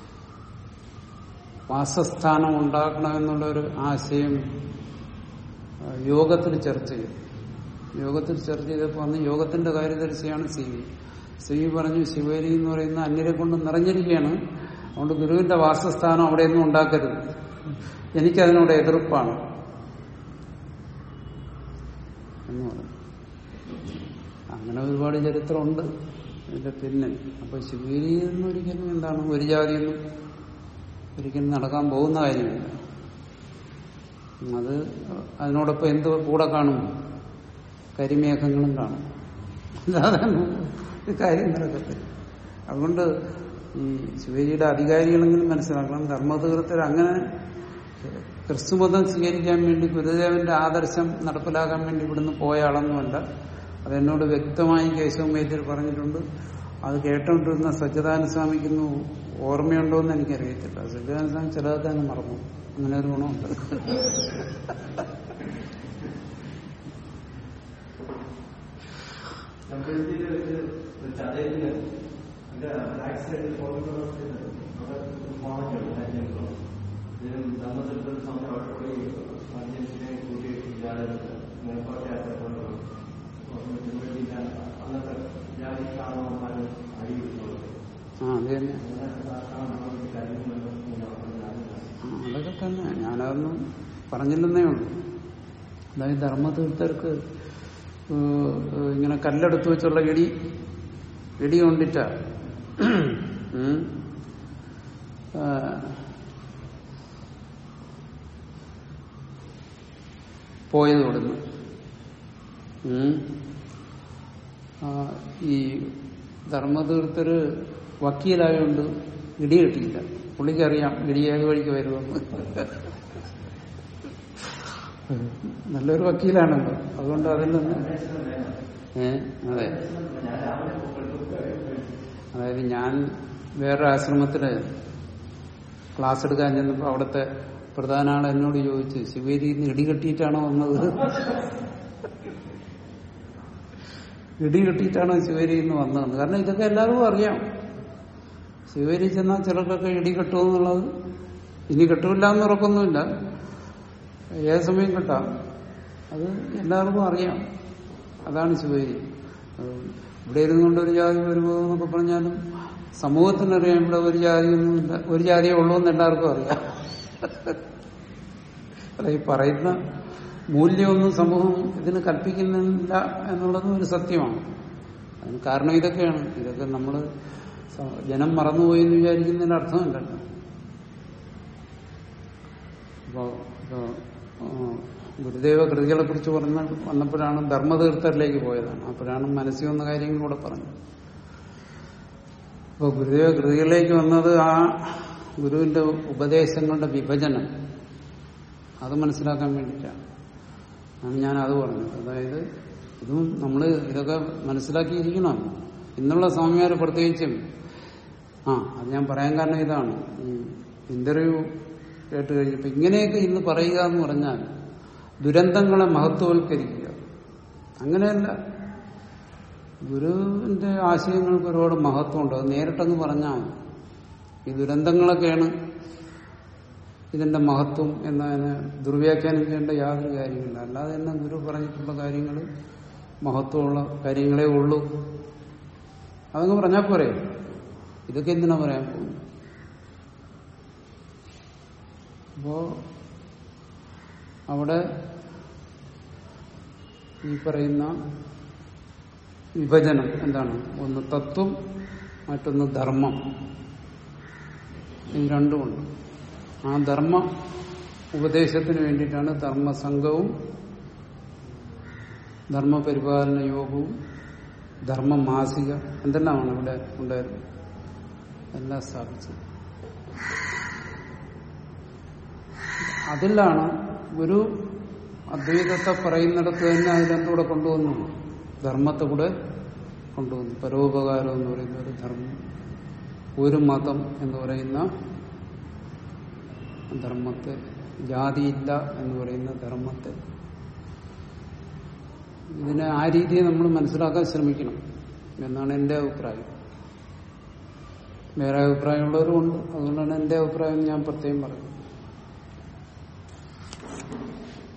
വാസസ്ഥാനം ഉണ്ടാക്കണമെന്നുള്ള ഒരു ആശയം ആ, യോഗത്തിൽ ചർച്ച ചെയ്തു യോഗത്തിൽ ചർച്ച ചെയ്തപ്പോൾ അന്ന് യോഗത്തിന്റെ കാര്യദർശിയാണ് സി വി സി വി പറഞ്ഞു ശിവേരി എന്ന് പറയുന്ന അന്യരെ കൊണ്ട് നിറഞ്ഞിരിക്കുകയാണ് അതുകൊണ്ട് ഗുരുവിന്റെ വാസസ്ഥാനം അവിടെയൊന്നും ഉണ്ടാക്കരുത് എനിക്കതിനോട് എതിർപ്പാണ് എന്ന് പറഞ്ഞു അങ്ങനെ ഒരുപാട് ചരിത്രമുണ്ട് ഇതിന്റെ പിന്നിൽ അപ്പൊ ശിവേരി എന്നൊരിക്കലും എന്താണ് ഒരു ജാതിയൊന്നും ഒരിക്കലും നടക്കാൻ പോകുന്ന കാര്യമില്ല അത് അതിനോടൊപ്പം എന്ത് കൂടെ കാണും കരിമേഘങ്ങളും കാണും അല്ലാതെ ഒരു കാര്യം നടക്കത്തില്ല അതുകൊണ്ട് ഈ ശിവജിയുടെ അധികാരികളെങ്കിലും മനസ്സിലാക്കണം ധർമ്മതീർത്ഥർ അങ്ങനെ ക്രിസ്തുമതം സ്വീകരിക്കാൻ വേണ്ടി ഗുരുദേവന്റെ ആദർശം നടപ്പിലാക്കാൻ വേണ്ടി ഇവിടുന്ന് പോയ ആളൊന്നുമല്ല അതെന്നോട് വ്യക്തമായി കേശവ വൈദ്യർ പറഞ്ഞിട്ടുണ്ട് അത് കേട്ടോണ്ടിരുന്ന സച്ചിദാനന്ദ സ്വാമിക്കൊന്നും ഓർമ്മയുണ്ടോ എന്ന് എനിക്കറിയത്തില്ല സച്ചിദാനന്ദ സ്വാമി ചിലതൊക്കെ അങ്ങ് മറന്നു അങ്ങനെ ഒരു ഗുണമുണ്ട് ചെമ്പഴന്തിയില് വെച്ച് ഒരു ചതയത്തിന് അതിന്റെ ബാക്ക് സൈഡിൽ ഫോട്ടോഗ്രാഫ് അവിടെ മോണറ്റുണ്ട് രാജ്യങ്ങളോ ഇതിനും ധർമ്മത്തിൽ സമയം അവിടെ പോയി മദ്യത്തിനെ കൂട്ടി ഇയാളെ മേൽക്കോട്ടയായിട്ട് ചെമ്പഴന്തിയില്ല അന്നത്തെ ജാതി കാണുന്നവന്മാരും അടി കിട്ടുന്നത് ആ അത് തന്നെ അങ്ങനെ കാണാൻ വേണ്ടി കാര്യങ്ങളുണ്ട് ആ, അതൊക്കെ തന്നെ ഞാനതൊന്നും പറഞ്ഞില്ലെന്നേ ഉള്ളൂ അതായത് ധർമ്മതീർത്ഥർക്ക് ഏഹ്, ഏഹ്, ഇങ്ങനെ കല്ലെടുത്ത് വെച്ചുള്ള ഇടി ഇടി കൊണ്ടിട്ട ഉം, ആ, പോയത് ഇവിടുന്ന് ഉം. ആ, ഈ ധർമ്മതീർത്ഥര് വക്കീലായോണ്ട് ഇടി കിട്ടിയില്ല പുള്ളിക്കറിയാം ഇടി ഏത് വഴിക്ക് വരുമെന്ന് നല്ലൊരു വക്കീലാണല്ലോ അതുകൊണ്ട് അതിൽ നിന്ന് ഏ അതെ അതായത് ഞാൻ വേറൊരു ആശ്രമത്തില് ക്ലാസ് എടുക്കാൻ ചെന്നപ്പോ അവിടുത്തെ പ്രധാന ആൾ എന്നോട് ചോദിച്ചു ശിവേരിയിൽ നിന്ന് ഇടി കെട്ടിയിട്ടാണോ വന്നത് ഇടി കെട്ടിയിട്ടാണോ ശിവേരിയിൽ നിന്ന് വന്നതെന്ന് കാരണം ഇതൊക്കെ എല്ലാവർക്കും അറിയാം ശിവേരി ചെന്നാൽ ചിലർക്കൊക്കെ ഇടി കെട്ടുമെന്നുള്ളത് ഇനി കെട്ടില്ല എന്ന് ഉറപ്പൊന്നുമില്ല ഏത് സമയം കിട്ടാം അത് എല്ലാവർക്കും അറിയാം അതാണ് ശിവേരി അത് ഇവിടെ ഇരുന്നുകൊണ്ട് ഒരു ജാതി വരുമോ എന്നൊക്കെ പറഞ്ഞാലും സമൂഹത്തിനറിയാം ഇവിടെ ഒരു ജാതിയൊന്നുമില്ല ഒരു ജാതിയേ ഉള്ളൂ എന്ന് എല്ലാവർക്കും അറിയാം അല്ല ഈ പറയുന്ന മൂല്യമൊന്നും സമൂഹം ഇതിന് കൽപ്പിക്കുന്നില്ല എന്നുള്ളതും ഒരു സത്യമാണ് അതിന് കാരണം ഇതൊക്കെയാണ് ഇതൊക്കെ നമ്മൾ ജനം മറന്നുപോയി എന്ന് വിചാരിക്കുന്നതിന് അർത്ഥമില്ലല്ലോ അപ്പോ ഇപ്പോ, ആ, ഗുരുദേവ കൃതികളെ കുറിച്ച് പറഞ്ഞ വന്നപ്പോഴാണ് ധർമ്മതീർത്ഥരിലേക്ക് പോയതാണ് അപ്പോഴാണ് മനസ്സിൽ വന്ന കാര്യങ്ങളൂടെ പറഞ്ഞത് അപ്പോൾ ഗുരുദേവ കൃതികളിലേക്ക് വന്നത് ആ ഗുരുവിന്റെ ഉപദേശങ്ങളുടെ വിഭജനം അത് മനസ്സിലാക്കാൻ വേണ്ടിയിട്ടാണ് ആണ് ഞാൻ അത് പറഞ്ഞത് അതായത് ഇതും നമ്മൾ ഇതൊക്കെ മനസ്സിലാക്കിയിരിക്കണം ഇന്നുള്ള സ്വാമിമാർ പ്രത്യേകിച്ചും ആ അത് ഞാൻ പറയാൻ കാരണം ഇതാണ് ഈ ഇന്റർവ്യൂ കേട്ട് കഴിഞ്ഞപ്പോൾ ഇങ്ങനെയൊക്കെ ഇന്ന് പറയുക എന്ന് പറഞ്ഞാൽ ദുരന്തങ്ങളെ മഹത്വവൽക്കരിക്കുക അങ്ങനെയല്ല ഗുരുവിന്റെ ആശയങ്ങൾക്ക് ഒരുപാട് മഹത്വമുണ്ട് അത് നേരിട്ടങ്ങ് പറഞ്ഞാൽ മതി ഈ ദുരന്തങ്ങളൊക്കെയാണ് ഇതിന്റെ മഹത്വം എന്നതിനെ ദുർവ്യാഖ്യാനം ചെയ്യേണ്ട യാതൊരു കാര്യമില്ല അല്ലാതെ തന്നെ ഗുരു പറഞ്ഞിട്ടുള്ള കാര്യങ്ങൾ മഹത്വമുള്ള കാര്യങ്ങളേ ഉള്ളൂ അതങ്ങ് പറഞ്ഞാൽ പോരെ ഇതൊക്കെ എന്തിനാ പറയാൻ പോകുന്നത് അപ്പോ അവിടെ ഈ പറയുന്ന വിഭജനം എന്താണ് ഒന്ന് തത്വം മറ്റൊന്ന് ധർമ്മം ഈ രണ്ടുമുണ്ട് ആ ധർമ്മ ഉപദേശത്തിന് വേണ്ടിയിട്ടാണ് ധർമ്മസംഘവും ധർമ്മപരിപാലന യോഗവും ധർമ്മ മാസിക എന്തെല്ലാമാണ് ഇവിടെ ഉണ്ടായിരുന്നത് എല്ലാം സ്ഥാപിച്ചത് അതിലാണ് ഗുരു അദ്വൈതത്തെ പറയുന്നിടത്ത് തന്നെ അതിലെന്തൂടെ കൊണ്ടുവന്നു ധർമ്മത്തെ കൂടെ കൊണ്ടുവന്നു പരോപകാരം എന്ന് പറയുന്ന ഒരു ധർമ്മം ഒരു മതം എന്ന് പറയുന്ന ധർമ്മത്തെ ജാതിയില്ല എന്ന് പറയുന്ന ധർമ്മത്തെ ഇതിനെ ആ രീതിയെ നമ്മൾ മനസ്സിലാക്കാൻ ശ്രമിക്കണം എന്നാണ് എന്റെ അഭിപ്രായം വേറെ അഭിപ്രായമുള്ളവരും ഉണ്ട് അതുകൊണ്ടാണ് എന്റെ അഭിപ്രായം ഞാൻ പ്രത്യേകം പറയുന്നത്